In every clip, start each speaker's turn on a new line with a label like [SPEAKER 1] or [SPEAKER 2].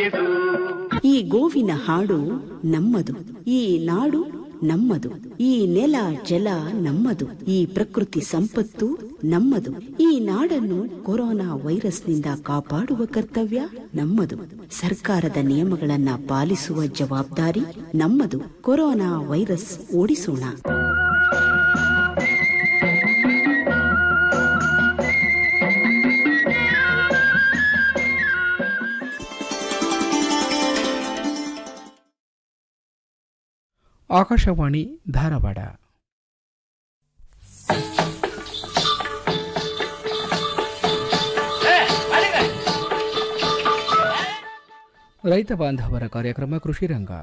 [SPEAKER 1] ಒಲಿಯಿತು
[SPEAKER 2] ಈ ಗೋವಿನ ಹಾಡು ನಮ್ಮದು ಈ ನಾಡು ನಮ್ಮದು ಈ ನೆಲ ಜಲ ನಮ್ಮದು ಈ ಪ್ರಕೃತಿ ಸಂಪತ್ತು ನಮ್ಮದು ಈ ನಾಡನ್ನು ಕೊರೋನಾ ವೈರಸ್ನಿಂದ ಕಾಪಾಡುವ ಕರ್ತವ್ಯ ನಮ್ಮದು ಸರ್ಕಾರದ ನಿಯಮಗಳನ್ನ ಪಾಲಿಸುವ ಜವಾಬ್ದಾರಿ ನಮ್ಮದು ಕೊರೋನಾ ವೈರಸ್ ಓಡಿಸೋಣ
[SPEAKER 3] ಆಕಾಶವಾಣಿ ಧಾರವಾಡ ರೈತ ಬಾಂಧವರ ಕಾರ್ಯಕ್ರಮ ಕೃಷಿ ರಂಗ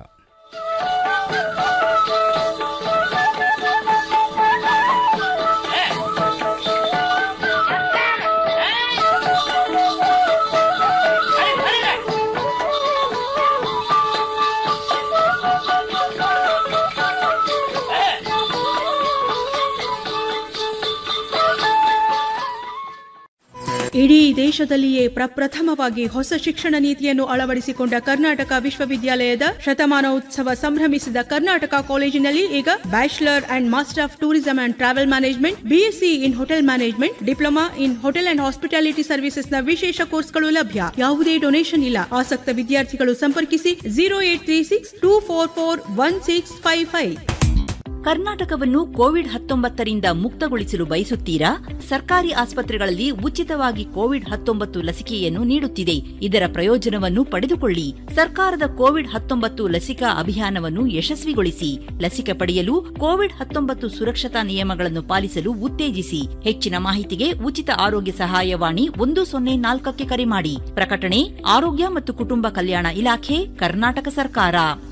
[SPEAKER 4] ಇಡೀ ದೇಶದಲ್ಲಿಯೇ ಪ್ರಪ್ರಥಮವಾಗಿ ಹೊಸ ಶಿಕ್ಷಣ ನೀತಿಯನ್ನು ಅಳವಡಿಸಿಕೊಂಡ ಕರ್ನಾಟಕ ವಿಶ್ವವಿದ್ಯಾಲಯದ ಶತಮಾನೋತ್ಸವ ಸಂಭ್ರಮಿಸಿದ ಕರ್ನಾಟಕ ಕಾಲೇಜಿನಲ್ಲಿ ಈಗ bachelor and master of tourism and travel management BSc in hotel management diploma in hotel and hospitality ಸರ್ವಿಸಸ್ನ ವಿಶೇಷ ಕೋರ್ಸ್ಗಳು ಲಭ್ಯ ಯಾವುದೇ ಡೊನೇಷನ್ ಇಲ್ಲ ಆಸಕ್ತ ವಿದ್ಯಾರ್ಥಿಗಳು ಸಂಪರ್ಕಿಸಿ zero eight three six two four four one six five five
[SPEAKER 5] ಕರ್ನಾಟಕವನ್ನು ಕೋವಿಡ್ ಹತ್ತೊಂಬತ್ತರಿಂದ ಮುಕ್ತಗೊಳಿಸಲು ಬಯಸುತ್ತೀರಾ ಸರ್ಕಾರಿ ಆಸ್ಪತ್ರೆಗಳಲ್ಲಿ ಉಚಿತವಾಗಿ ಕೋವಿಡ್ ಹತ್ತೊಂಬತ್ತು ಲಸಿಕೆಯನ್ನು ನೀಡುತ್ತಿದೆ ಇದರ ಪ್ರಯೋಜನವನ್ನು ಪಡೆದುಕೊಳ್ಳಿ ಸರ್ಕಾರದ ಕೋವಿಡ್ ಹತ್ತೊಂಬತ್ತು ಲಸಿಕಾ ಅಭಿಯಾನವನ್ನು ಯಶಸ್ವಿಗೊಳಿಸಿ ಲಸಿಕೆ ಪಡೆಯಲು ಕೋವಿಡ್ ಹತ್ತೊಂಬತ್ತು ಸುರಕ್ಷತಾ ನಿಯಮಗಳನ್ನು ಪಾಲಿಸಲು ಉತ್ತೇಜಿಸಿ ಹೆಚ್ಚಿನ ಮಾಹಿತಿಗೆ ಉಚಿತ ಆರೋಗ್ಯ ಸಹಾಯವಾಣಿ ಒಂದು ಸೊನ್ನೆ ನಾಲ್ಕಕ್ಕೆ ಕರೆ ಮಾಡಿ ಪ್ರಕಟಣೆ ಆರೋಗ್ಯ ಮತ್ತು ಕುಟುಂಬ ಕಲ್ಯಾಣ ಇಲಾಖೆ ಕರ್ನಾಟಕ ಸರ್ಕಾರ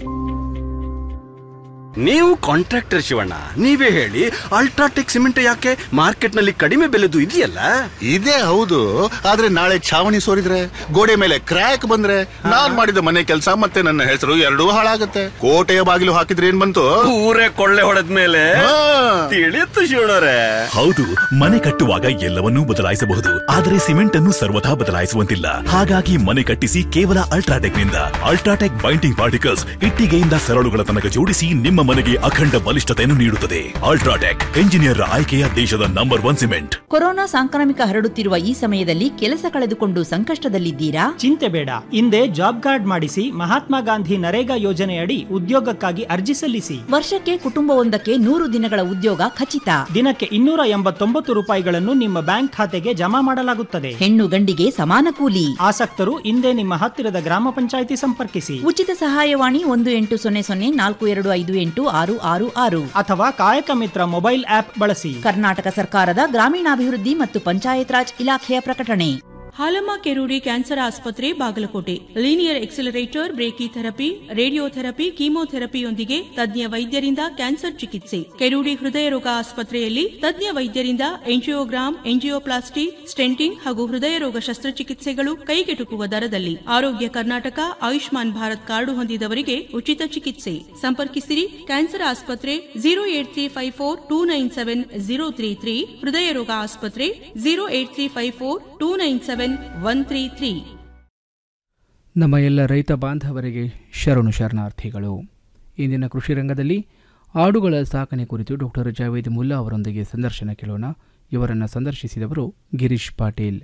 [SPEAKER 6] ನೀವು ಕಾಂಟ್ರಾಕ್ಟರ್ ಶಿವಣ್ಣ ನೀವೇ ಹೇಳಿ ಅಲ್ಟ್ರಾಟೆಕ್ ಸಿಮೆಂಟ್ ಯಾಕೆ ಮಾರ್ಕೆಟ್ ನಲ್ಲಿ ಕಡಿಮೆ ಬೆಲೆದು ಇದೆಯಲ್ಲ
[SPEAKER 7] ಇದೇ ಹೌದು ಆದ್ರೆ ನಾಳೆ ಛಾವಣಿ ಸೋರಿದ್ರೆ ಗೋಡೆ ಮೇಲೆ ಕ್ರ್ಯಾಕ್ ಬಂದ್ರೆ ನಾನ್ ಮಾಡಿದ ಮನೆ ಕೆಲಸ ಮತ್ತೆ ನನ್ನ ಹೆಸರು ಎರಡೂ ಹಾಳಾಗತ್ತೆ ಕೋಟೆಯ ಬಾಗಿಲು ಹಾಕಿದ್ರೆ ಏನ್ ಬಂತು
[SPEAKER 6] ಊರೇ ಕೊಳ್ಳೆ ಹೊಡೆದ ಮೇಲೆ
[SPEAKER 7] ಹಾ.
[SPEAKER 6] ತಿಳಿಯುತ್ತು ಶಿವಣ್ಣರೇ
[SPEAKER 8] ಹೌದು ಮನೆ ಕಟ್ಟುವಾಗ ಎಲ್ಲವನ್ನೂ ಬದಲಾಯಿಸಬಹುದು ಆದರೆ ಸಿಮೆಂಟ್ ಅನ್ನು ಸರ್ವಥಾ ಬದಲಾಯಿಸುವಂತಿಲ್ಲ ಹಾಗಾಗಿ ಮನೆ ಕಟ್ಟಿಸಿ ಕೇವಲ ಅಲ್ಟ್ರಾಟೆಕ್ ನಿಂದ ಅಲ್ಟ್ರಾಟೆಕ್ ಬೈಂಡಿಂಗ್ ಪಾರ್ಟಿಕಲ್ಸ್ ಇಟ್ಟಿಗೆಯಿಂದ ಸರಳುಗಳ ತನಕ ಜೋಡಿಸಿ ನಿಮ್ಮ ಮನೆಗೆ ಅಖಂಡ ಬಲಿಷ್ಠತೆಯನ್ನು ನೀಡುತ್ತದೆ ಅಲ್ಟ್ರಾಟೆಕ್ ಎಂಜಿನಿಯರ್ ಆಯ್ಕೆಯ ದೇಶದ ನಂಬರ್ ಒನ್ ಸಿಮೆಂಟ್
[SPEAKER 5] ಕೊರೋನಾ ಸಾಂಕ್ರಾಮಿಕ ಹರಡುತ್ತಿರುವ ಈ ಸಮಯದಲ್ಲಿ ಕೆಲಸ ಕಳೆದುಕೊಂಡು ಸಂಕಷ್ಟದಲ್ಲಿದ್ದೀರಾ
[SPEAKER 9] ಚಿಂತೆ ಬೇಡ ಹಿಂದೆ ಜಾಬ್ ಕಾರ್ಡ್ ಮಾಡಿಸಿ ಮಹಾತ್ಮ ಗಾಂಧಿ ನರೇಗಾ ಯೋಜನೆಯಡಿ ಉದ್ಯೋಗಕ್ಕಾಗಿ ಅರ್ಜಿ ಸಲ್ಲಿಸಿ
[SPEAKER 5] ವರ್ಷಕ್ಕೆ ಕುಟುಂಬವೊಂದಕ್ಕೆ ನೂರು ದಿನಗಳ ಉದ್ಯೋಗ ಖಚಿತ
[SPEAKER 9] ದಿನಕ್ಕೆ ಇನ್ನೂರ ಎಂಬತ್ತೊಂಬತ್ತು ರೂಪಾಯಿಗಳನ್ನು ನಿಮ್ಮ ಬ್ಯಾಂಕ್ ಖಾತೆಗೆ ಜಮಾ ಮಾಡಲಾಗುತ್ತದೆ
[SPEAKER 5] ಹೆಣ್ಣು ಗಂಡಿಗೆ ಸಮಾನ ಕೂಲಿ
[SPEAKER 9] ಆಸಕ್ತರು ಹಿಂದೆ ನಿಮ್ಮ ಹತ್ತಿರದ ಗ್ರಾಮ ಪಂಚಾಯಿತಿ ಸಂಪರ್ಕಿಸಿ
[SPEAKER 5] ಉಚಿತ ಸಹಾಯವಾಣಿ ಒಂದು ಎಂಟು ಸೊನ್ನೆ ಸೊನ್ನೆ ನಾಲ್ಕು ಎರಡು ಐದು ಎಂಟು ಆರು ಆರು ಆರು
[SPEAKER 9] ಅಥವಾ ಕಾಯಕ ಮಿತ್ರ ಮೊಬೈಲ್ ಆಪ್ ಬಳಸಿ
[SPEAKER 5] ಕರ್ನಾಟಕ ಸರ್ಕಾರದ ಗ್ರಾಮೀಣಾಭಿವೃದ್ಧಿ ಮತ್ತು ಪಂಚಾಯತ್ ರಾಜ್ ಇಲಾಖೆಯ ಪ್ರಕಟಣೆ
[SPEAKER 4] ಹಾಲಮ್ಮ ಕೆರೂಡಿ ಕ್ಯಾನ್ಸರ್ ಆಸ್ಪತ್ರೆ Bagalkot linear accelerator brachytherapy radiotherapy ಕೀಮೋಥೆರಪಿಯೊಂದಿಗೆ ತಜ್ಞ ವೈದ್ಯರಿಂದ ಕ್ಯಾನ್ಸರ್ ಚಿಕಿತ್ಸೆ ಕೆರೂಡಿ ಹೃದಯ ರೋಗ ಆಸ್ಪತ್ರೆಯಲ್ಲಿ ತಜ್ಞ ವೈದ್ಯರಿಂದ ಎಂಜಿಯೋಗ್ರಾಮ್ ಎಂಜಿಯೋಪ್ಲಾಸ್ಟಿ ಸ್ಟೆಂಟಿಂಗ್ ಹಾಗೂ ಹೃದಯ ರೋಗ ಶಸ್ತ್ರಚಿಕಿತ್ಸೆಗಳು ಕೈಗೆಟುಕುವ ದರದಲ್ಲಿ ಆರೋಗ್ಯ ಕರ್ನಾಟಕ ಆಯುಷ್ಮಾನ್ ಭಾರತ್ ಕಾರ್ಡು ಹೊಂದಿದವರಿಗೆ ಉಚಿತ ಚಿಕಿತ್ಸೆ ಸಂಪರ್ಕಿಸಿರಿ ಕ್ಯಾನ್ಸರ್ ಆಸ್ಪತ್ರೆ zero eight three five four two nine seven zero three three ಹೃದಯ ರೋಗ ಆಸ್ಪತ್ರೆ zero eight three five four two nine seven one three three
[SPEAKER 3] ನಮ್ಮ ಎಲ್ಲ ರೈತ ಬಾಂಧವರಿಗೆ ಶರಣು ಶರಣಾರ್ಥಿಗಳು ಇಂದಿನ ಕೃಷಿ ರಂಗದಲ್ಲಿ ಆಡುಗಳ ಸಾಕಣೆ ಕುರಿತು ಡಾಕ್ಟರ್ ಜಾವೇದ್ ಮುಲ್ಲಾ ಅವರೊಂದಿಗೆ ಸಂದರ್ಶನ ಕೇಳೋಣ ಇವರನ್ನು ಸಂದರ್ಶಿಸಿದವರು ಗಿರೀಶ್ ಪಾಟೀಲ್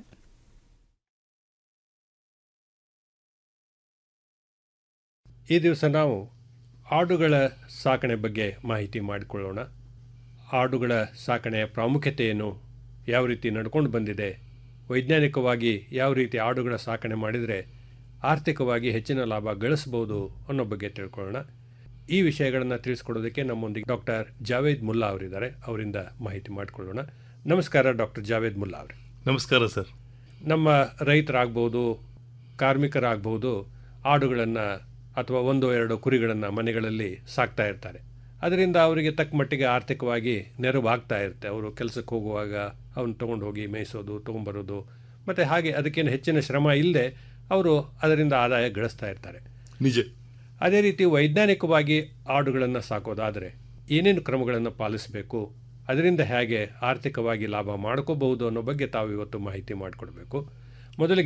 [SPEAKER 10] ಈ ದಿವಸ ನಾವು ಆಡುಗಳ ಸಾಕಣೆ ಬಗ್ಗೆ ಮಾಹಿತಿ ಮಾಡಿಕೊಳ್ಳೋಣ ಆಡುಗಳ ಸಾಕಣೆಯ ಪ್ರಾಮುಖ್ಯತೆಯನ್ನು ಯಾವ ರೀತಿ ನಡ್ಕೊಂಡು ಬಂದಿದೆ ವೈಜ್ಞಾನಿಕವಾಗಿ ಯಾವ ರೀತಿ ಆಡುಗಳ ಸಾಕಣೆ ಮಾಡಿದರೆ ಆರ್ಥಿಕವಾಗಿ ಹೆಚ್ಚಿನ ಲಾಭ ಗಳಿಸ್ಬೋದು ಅನ್ನೋ ಬಗ್ಗೆ ತಿಳ್ಕೊಳ್ಳೋಣ ಈ ವಿಷಯಗಳನ್ನು ತಿಳಿಸ್ಕೊಡೋದಕ್ಕೆ ನಮ್ಮೊಂದಿಗೆ ಡಾಕ್ಟರ್ ಜಾವೇದ್ ಮುಲ್ಲಾ ಅವರಿದ್ದಾರೆ ಅವರಿಂದ ಮಾಹಿತಿ ಮಾಡಿಕೊಳ್ಳೋಣ ನಮಸ್ಕಾರ ಡಾಕ್ಟರ್ ಜಾವೇದ್ ಮುಲ್ಲಾ ಅವರೇ
[SPEAKER 7] ನಮಸ್ಕಾರ ಸರ್
[SPEAKER 10] ನಮ್ಮ ರೈತರಾಗ್ಬೋದು ಕಾರ್ಮಿಕರಾಗ್ಬೋದು ಆಡುಗಳನ್ನು ಅಥವಾ ಒಂದು ಎರಡು ಕುರಿಗಳನ್ನು ಮನೆಗಳಲ್ಲಿ ಸಾಕ್ತಾ ಇರ್ತಾರೆ ಅದರಿಂದ ಅವರಿಗೆ ತಕ್ಕ ಮಟ್ಟಿಗೆ ಆರ್ಥಿಕವಾಗಿ ನೆರವು ಆಗ್ತಾ ಇರುತ್ತೆ ಅವರು ಕೆಲಸಕ್ಕೆ ಹೋಗುವಾಗ ಅವನ್ನ ತೊಗೊಂಡು ಹೋಗಿ ಮೇಯಿಸೋದು ತೊಗೊಂಬರೋದು ಮತ್ತು ಹಾಗೆ ಅದಕ್ಕೇನು ಹೆಚ್ಚಿನ ಶ್ರಮ ಇಲ್ಲದೆ ಅವರು ಅದರಿಂದ ಆದಾಯ ಗಳಿಸ್ತಾ ಇರ್ತಾರೆ
[SPEAKER 7] ನಿಜ
[SPEAKER 10] ಅದೇ ರೀತಿ ವೈಜ್ಞಾನಿಕವಾಗಿ ಆಡುಗಳನ್ನು ಸಾಕೋದಾದರೆ ಏನೇನು ಕ್ರಮಗಳನ್ನು ಪಾಲಿಸಬೇಕು ಅದರಿಂದ ಹೇಗೆ ಆರ್ಥಿಕವಾಗಿ ಲಾಭ ಮಾಡ್ಕೋಬಹುದು ಅನ್ನೋ ಬಗ್ಗೆ ತಾವು ಇವತ್ತು ಮಾಹಿತಿ ಮಾಡಿಕೊಡ್ಬೇಕು ಮೊದಲಿಗೆ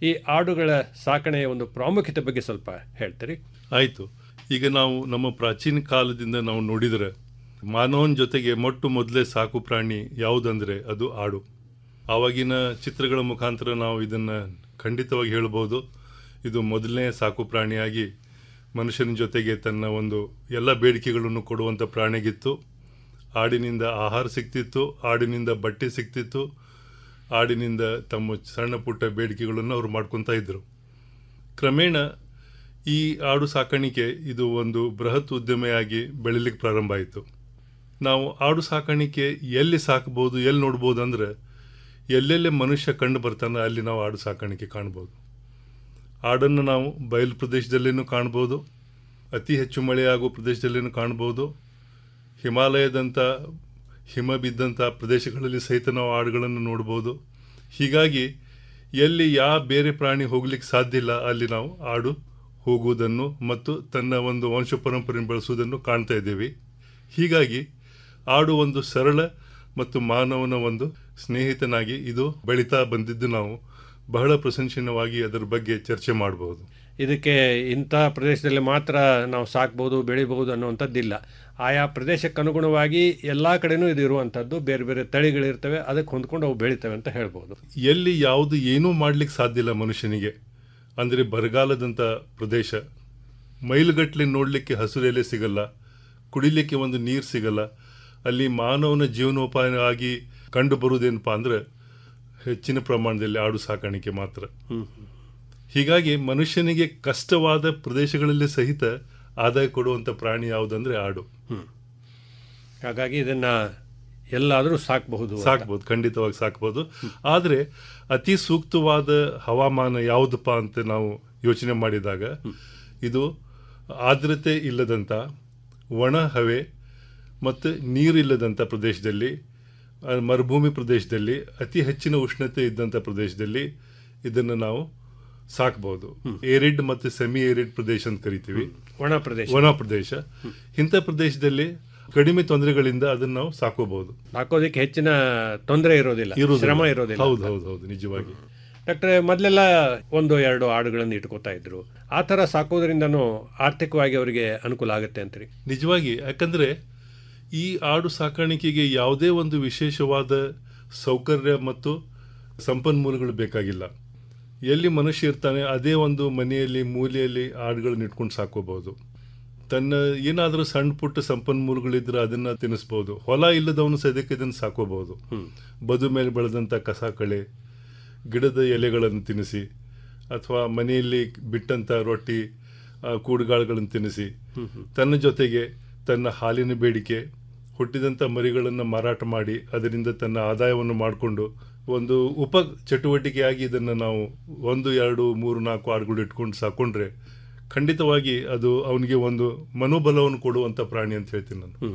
[SPEAKER 10] ಈ ಆಡುಗಳ ಸಾಕಣೆಯ ಒಂದು ಪ್ರಾಮುಖ್ಯತೆ ಬಗ್ಗೆ ಸ್ವಲ್ಪ ಹೇಳ್ತೀರಿ
[SPEAKER 1] ಆಯಿತು ಈಗ ನಾವು ನಮ್ಮ ಪ್ರಾಚೀನ ಕಾಲದಿಂದ ನಾವು ನೋಡಿದರೆ ಮಾನವನ ಜೊತೆಗೆ ಮೊಟ್ಟ ಮೊದಲೇ ಸಾಕು ಪ್ರಾಣಿ ಯಾವುದಂದ್ರೆ ಅದು ಆಡು ಆವಾಗಿನ ಚಿತ್ರಗಳ ಮುಖಾಂತರ ನಾವು ಇದನ್ನು ಖಂಡಿತವಾಗಿ ಹೇಳ್ಬೋದು ಇದು ಮೊದಲನೇ ಸಾಕು ಪ್ರಾಣಿಯಾಗಿ ಮನುಷ್ಯನ ಜೊತೆಗೆ ತನ್ನ ಒಂದು ಎಲ್ಲ ಬೇಡಿಕೆಗಳನ್ನು ಕೊಡುವಂಥ ಪ್ರಾಣಿಗಿತ್ತು ಆಡಿನಿಂದ ಆಹಾರ ಸಿಗ್ತಿತ್ತು ಆಡಿನಿಂದ ಬಟ್ಟೆ ಸಿಗ್ತಿತ್ತು ಆಡಿನಿಂದ ತಮ್ಮ ಸಣ್ಣ ಪುಟ್ಟ ಬೇಡಿಕೆಗಳನ್ನು ಅವರು ಮಾಡ್ಕೊತಾ ಇದ್ದರು ಕ್ರಮೇಣ ಈ ಆಡು ಸಾಕಾಣಿಕೆ ಇದು ಒಂದು ಬೃಹತ್ ಉದ್ಯಮೆಯಾಗಿ ಬೆಳಿಲಿಕ್ಕೆ ಪ್ರಾರಂಭ ಆಯಿತು ನಾವು ಆಡು ಸಾಕಾಣಿಕೆ ಎಲ್ಲಿ ಸಾಕ್ಬೋದು ಎಲ್ಲಿ ನೋಡ್ಬೋದು ಅಂದರೆ ಎಲ್ಲೆಲ್ಲಿ ಮನುಷ್ಯ ಕಂಡು ಬರ್ತಾನೆ ಅಲ್ಲಿ ನಾವು ಆಡು ಸಾಕಾಣಿಕೆ ಕಾಣ್ಬೋದು ಆಡನ್ನು ನಾವು ಬಯಲು ಪ್ರದೇಶದಲ್ಲಿನೂ ಕಾಣ್ಬೋದು ಅತಿ ಹೆಚ್ಚು ಮಳೆಯಾಗುವ ಪ್ರದೇಶದಲ್ಲಿನೂ ಕಾಣ್ಬೋದು ಹಿಮಾಲಯದಂಥ ಹಿಮ ಬಿದ್ದಂಥ ಪ್ರದೇಶಗಳಲ್ಲಿ ಸಹಿತ ನಾವು ಆಡುಗಳನ್ನು ನೋಡ್ಬೋದು ಹೀಗಾಗಿ ಎಲ್ಲಿ ಯಾವ ಬೇರೆ ಪ್ರಾಣಿ ಹೋಗ್ಲಿಕ್ಕೆ ಸಾಧ್ಯ ಇಲ್ಲ ಅಲ್ಲಿ ನಾವು ಆಡು ಹೋಗುವುದನ್ನು ಮತ್ತು ತನ್ನ ಒಂದು ವಂಶ ಪರಂಪರೆ ಬೆಳೆಸುವುದನ್ನು ಕಾಣ್ತಾ ಇದ್ದೀವಿ ಹೀಗಾಗಿ ಆಡು ಒಂದು ಸರಳ ಮತ್ತು ಮಾನವನ ಒಂದು ಸ್ನೇಹಿತನಾಗಿ ಇದು ಬೆಳೀತಾ ಬಂದಿದ್ದು ನಾವು ಬಹಳ ಪ್ರಶಂಸನೀಯವಾಗಿ ಅದರ ಬಗ್ಗೆ ಚರ್ಚೆ ಮಾಡಬಹುದು
[SPEAKER 10] ಇದಕ್ಕೆ ಇಂಥ ಪ್ರದೇಶದಲ್ಲಿ ಮಾತ್ರ ನಾವು ಸಾಕ್ಬೋದು ಬೆಳಿಬಹುದು ಅನ್ನುವಂಥದ್ದಿಲ್ಲ ಆಯಾ ಪ್ರದೇಶಕ್ಕೆ ಅನುಗುಣವಾಗಿ ಎಲ್ಲ ಕಡೆನೂ ಇದು ಇರುವಂಥದ್ದು ಬೇರೆ ಬೇರೆ ತಳಿಗಳಿರ್ತವೆ ಅದಕ್ಕೆ ಹೊಂದ್ಕೊಂಡು ಅವು ಬೆಳಿತವೆ ಅಂತ ಹೇಳ್ಬೋದು
[SPEAKER 1] ಎಲ್ಲಿ ಯಾವುದು ಏನೂ ಮಾಡ್ಲಿಕ್ಕೆ ಸಾಧ್ಯ ಇಲ್ಲ ಮನುಷ್ಯನಿಗೆ ಅಂದರೆ ಬರಗಾಲದಂಥ ಪ್ರದೇಶ ಮೈಲುಗಟ್ಟಲೆ ನೋಡಲಿಕ್ಕೆ ಹಸಿರು ಎಲೆ ಸಿಗಲ್ಲ ಕುಡಿಲಿಕ್ಕೆ ಒಂದು ನೀರು ಸಿಗಲ್ಲ ಅಲ್ಲಿ ಮಾನವನ ಜೀವನೋಪಾಯ ಆಗಿ ಕಂಡು ಬರುವುದೇನಪ್ಪ ಅಂದರೆ ಹೆಚ್ಚಿನ ಪ್ರಮಾಣದಲ್ಲಿ ಆಡು ಸಾಕಾಣಿಕೆ ಮಾತ್ರ ಹೀಗಾಗಿ ಮನುಷ್ಯನಿಗೆ ಕಷ್ಟವಾದ ಪ್ರದೇಶಗಳಲ್ಲಿ ಸಹಿತ ಆದಾಯ ಕೊಡುವಂಥ ಪ್ರಾಣಿ ಯಾವುದಂದ್ರೆ ಆಡು
[SPEAKER 10] ಹಾಗಾಗಿ ಇದನ್ನ ಎಲ್ಲಾದರೂ ಸಾಕಬಹುದು
[SPEAKER 1] ಸಾಕ್ಬೋದು ಖಂಡಿತವಾಗಿ ಸಾಕ್ಬೋದು ಆದರೆ ಅತಿ ಸೂಕ್ತವಾದ ಹವಾಮಾನ ಯಾವುದಪ್ಪ ಅಂತ ನಾವು ಯೋಚನೆ ಮಾಡಿದಾಗ ಇದು ಆರ್ದ್ರತೆ ಇಲ್ಲದಂಥ ಒಣ ಹವೆ ಮತ್ತು ನೀರಿಲ್ಲದಂಥ ಪ್ರದೇಶದಲ್ಲಿ ಆ, ಮರುಭೂಮಿ ಪ್ರದೇಶದಲ್ಲಿ ಅತಿ ಹೆಚ್ಚಿನ ಉಷ್ಣತೆ ಇದ್ದಂಥ ಪ್ರದೇಶದಲ್ಲಿ ಇದನ್ನು ನಾವು ಸಾಕ್ಬೋದು ಏರಿಡ್ ಮತ್ತು ಸೆಮಿ ಏರಿಡ್ ಪ್ರದೇಶ ಅಂತ ಕರಿತೀವಿ
[SPEAKER 10] ಒಣ ಪ್ರದೇಶ
[SPEAKER 1] ಒಣ ಪ್ರದೇಶ ಇಂಥ ಪ್ರದೇಶದಲ್ಲಿ ಕಡಿಮೆ ತೊಂದರೆಗಳಿಂದ ಅದನ್ನು ನಾವು ಸಾಕೋಬಹುದು
[SPEAKER 10] ಹಾಕೋದಕ್ಕೆ ಹೆಚ್ಚಿನ ತೊಂದರೆ ಇರೋದಿಲ್ಲ
[SPEAKER 1] ಇರುವುದಿಲ್ಲ.
[SPEAKER 10] ಶ್ರಮ ಇರೋದಿಲ್ಲ
[SPEAKER 1] ಹೌದು ಹೌದು ಹೌದು ನಿಜವಾಗಿ
[SPEAKER 10] ಡಾಕ್ಟ್ರೆ ಮೊದಲೆಲ್ಲ ಒಂದು ಎರಡು ಆಡುಗಳನ್ನು ಇಟ್ಕೋತಾ ಇದ್ರು ಆ ಥರ ಸಾಕೋದ್ರಿಂದನೂ ಆರ್ಥಿಕವಾಗಿ ಅವರಿಗೆ ಅನುಕೂಲ ಆಗುತ್ತೆ ಅಂತೀರಿ
[SPEAKER 1] ನಿಜವಾಗಿ ಯಾಕಂದ್ರೆ ಈ ಆಡು ಸಾಕಾಣಿಕೆಗೆ ಯಾವುದೇ ಒಂದು ವಿಶೇಷವಾದ ಸೌಕರ್ಯ ಮತ್ತು ಸಂಪನ್ಮೂಲಗಳು ಬೇಕಾಗಿಲ್ಲ ಎಲ್ಲಿ ಮನುಷ್ಯ ಇರ್ತಾನೆ ಅದೇ ಒಂದು ಮನೆಯಲ್ಲಿ ಮೂಲೆಯಲ್ಲಿ ಆಡುಗಳನ್ನ ಇಟ್ಕೊಂಡು ಸಾಕೋಬಹುದು ತನ್ನ ಏನಾದರೂ ಸಣ್ಣ ಪುಟ್ಟ ಸಂಪನ್ಮೂಲಗಳಿದ್ರೆ ಅದನ್ನ ತಿನ್ನಿಸ್ಬೋದು ಹೊಲ ಇಲ್ಲದವನು ಸದ್ಯಕ್ಕೆ ಇದನ್ನು ಸಾಕೋಬಹುದು ಬದು ಮೇಲೆ ಬೆಳೆದಂಥ ಕಸ ಕಳೆ ಗಿಡದ ಎಲೆಗಳನ್ನು ತಿನ್ನಿಸಿ ಅಥವಾ ಮನೆಯಲ್ಲಿ ಬಿಟ್ಟಂಥ ರೊಟ್ಟಿ ಆ, ಕೂಡುಗಾಳುಗಳನ್ನು ತಿನ್ನಿಸಿ ತನ್ನ ಜೊತೆಗೆ ತನ್ನ ಹಾಲಿನ ಬೇಡಿಕೆ ಹುಟ್ಟಿದಂಥ ಮರಿಗಳನ್ನು ಮಾರಾಟ ಮಾಡಿ ಅದರಿಂದ ತನ್ನ ಆದಾಯವನ್ನು ಮಾಡಿಕೊಂಡು ಒಂದು ಉಪ ಚಟುವಟಿಕೆಯಾಗಿ ಇದನ್ನು ನಾವು ಒಂದು ಎರಡು ಮೂರು ನಾಲ್ಕು ಆಡುಗಳು ಇಟ್ಕೊಂಡು ಸಾಕೊಂಡ್ರೆ ಖಂಡಿತವಾಗಿ ಅದು ಅವನಿಗೆ ಒಂದು ಮನೋಬಲವನ್ನು ಕೊಡುವಂಥ ಪ್ರಾಣಿ ಅಂತ ಹೇಳ್ತೀನಿ ನಾನು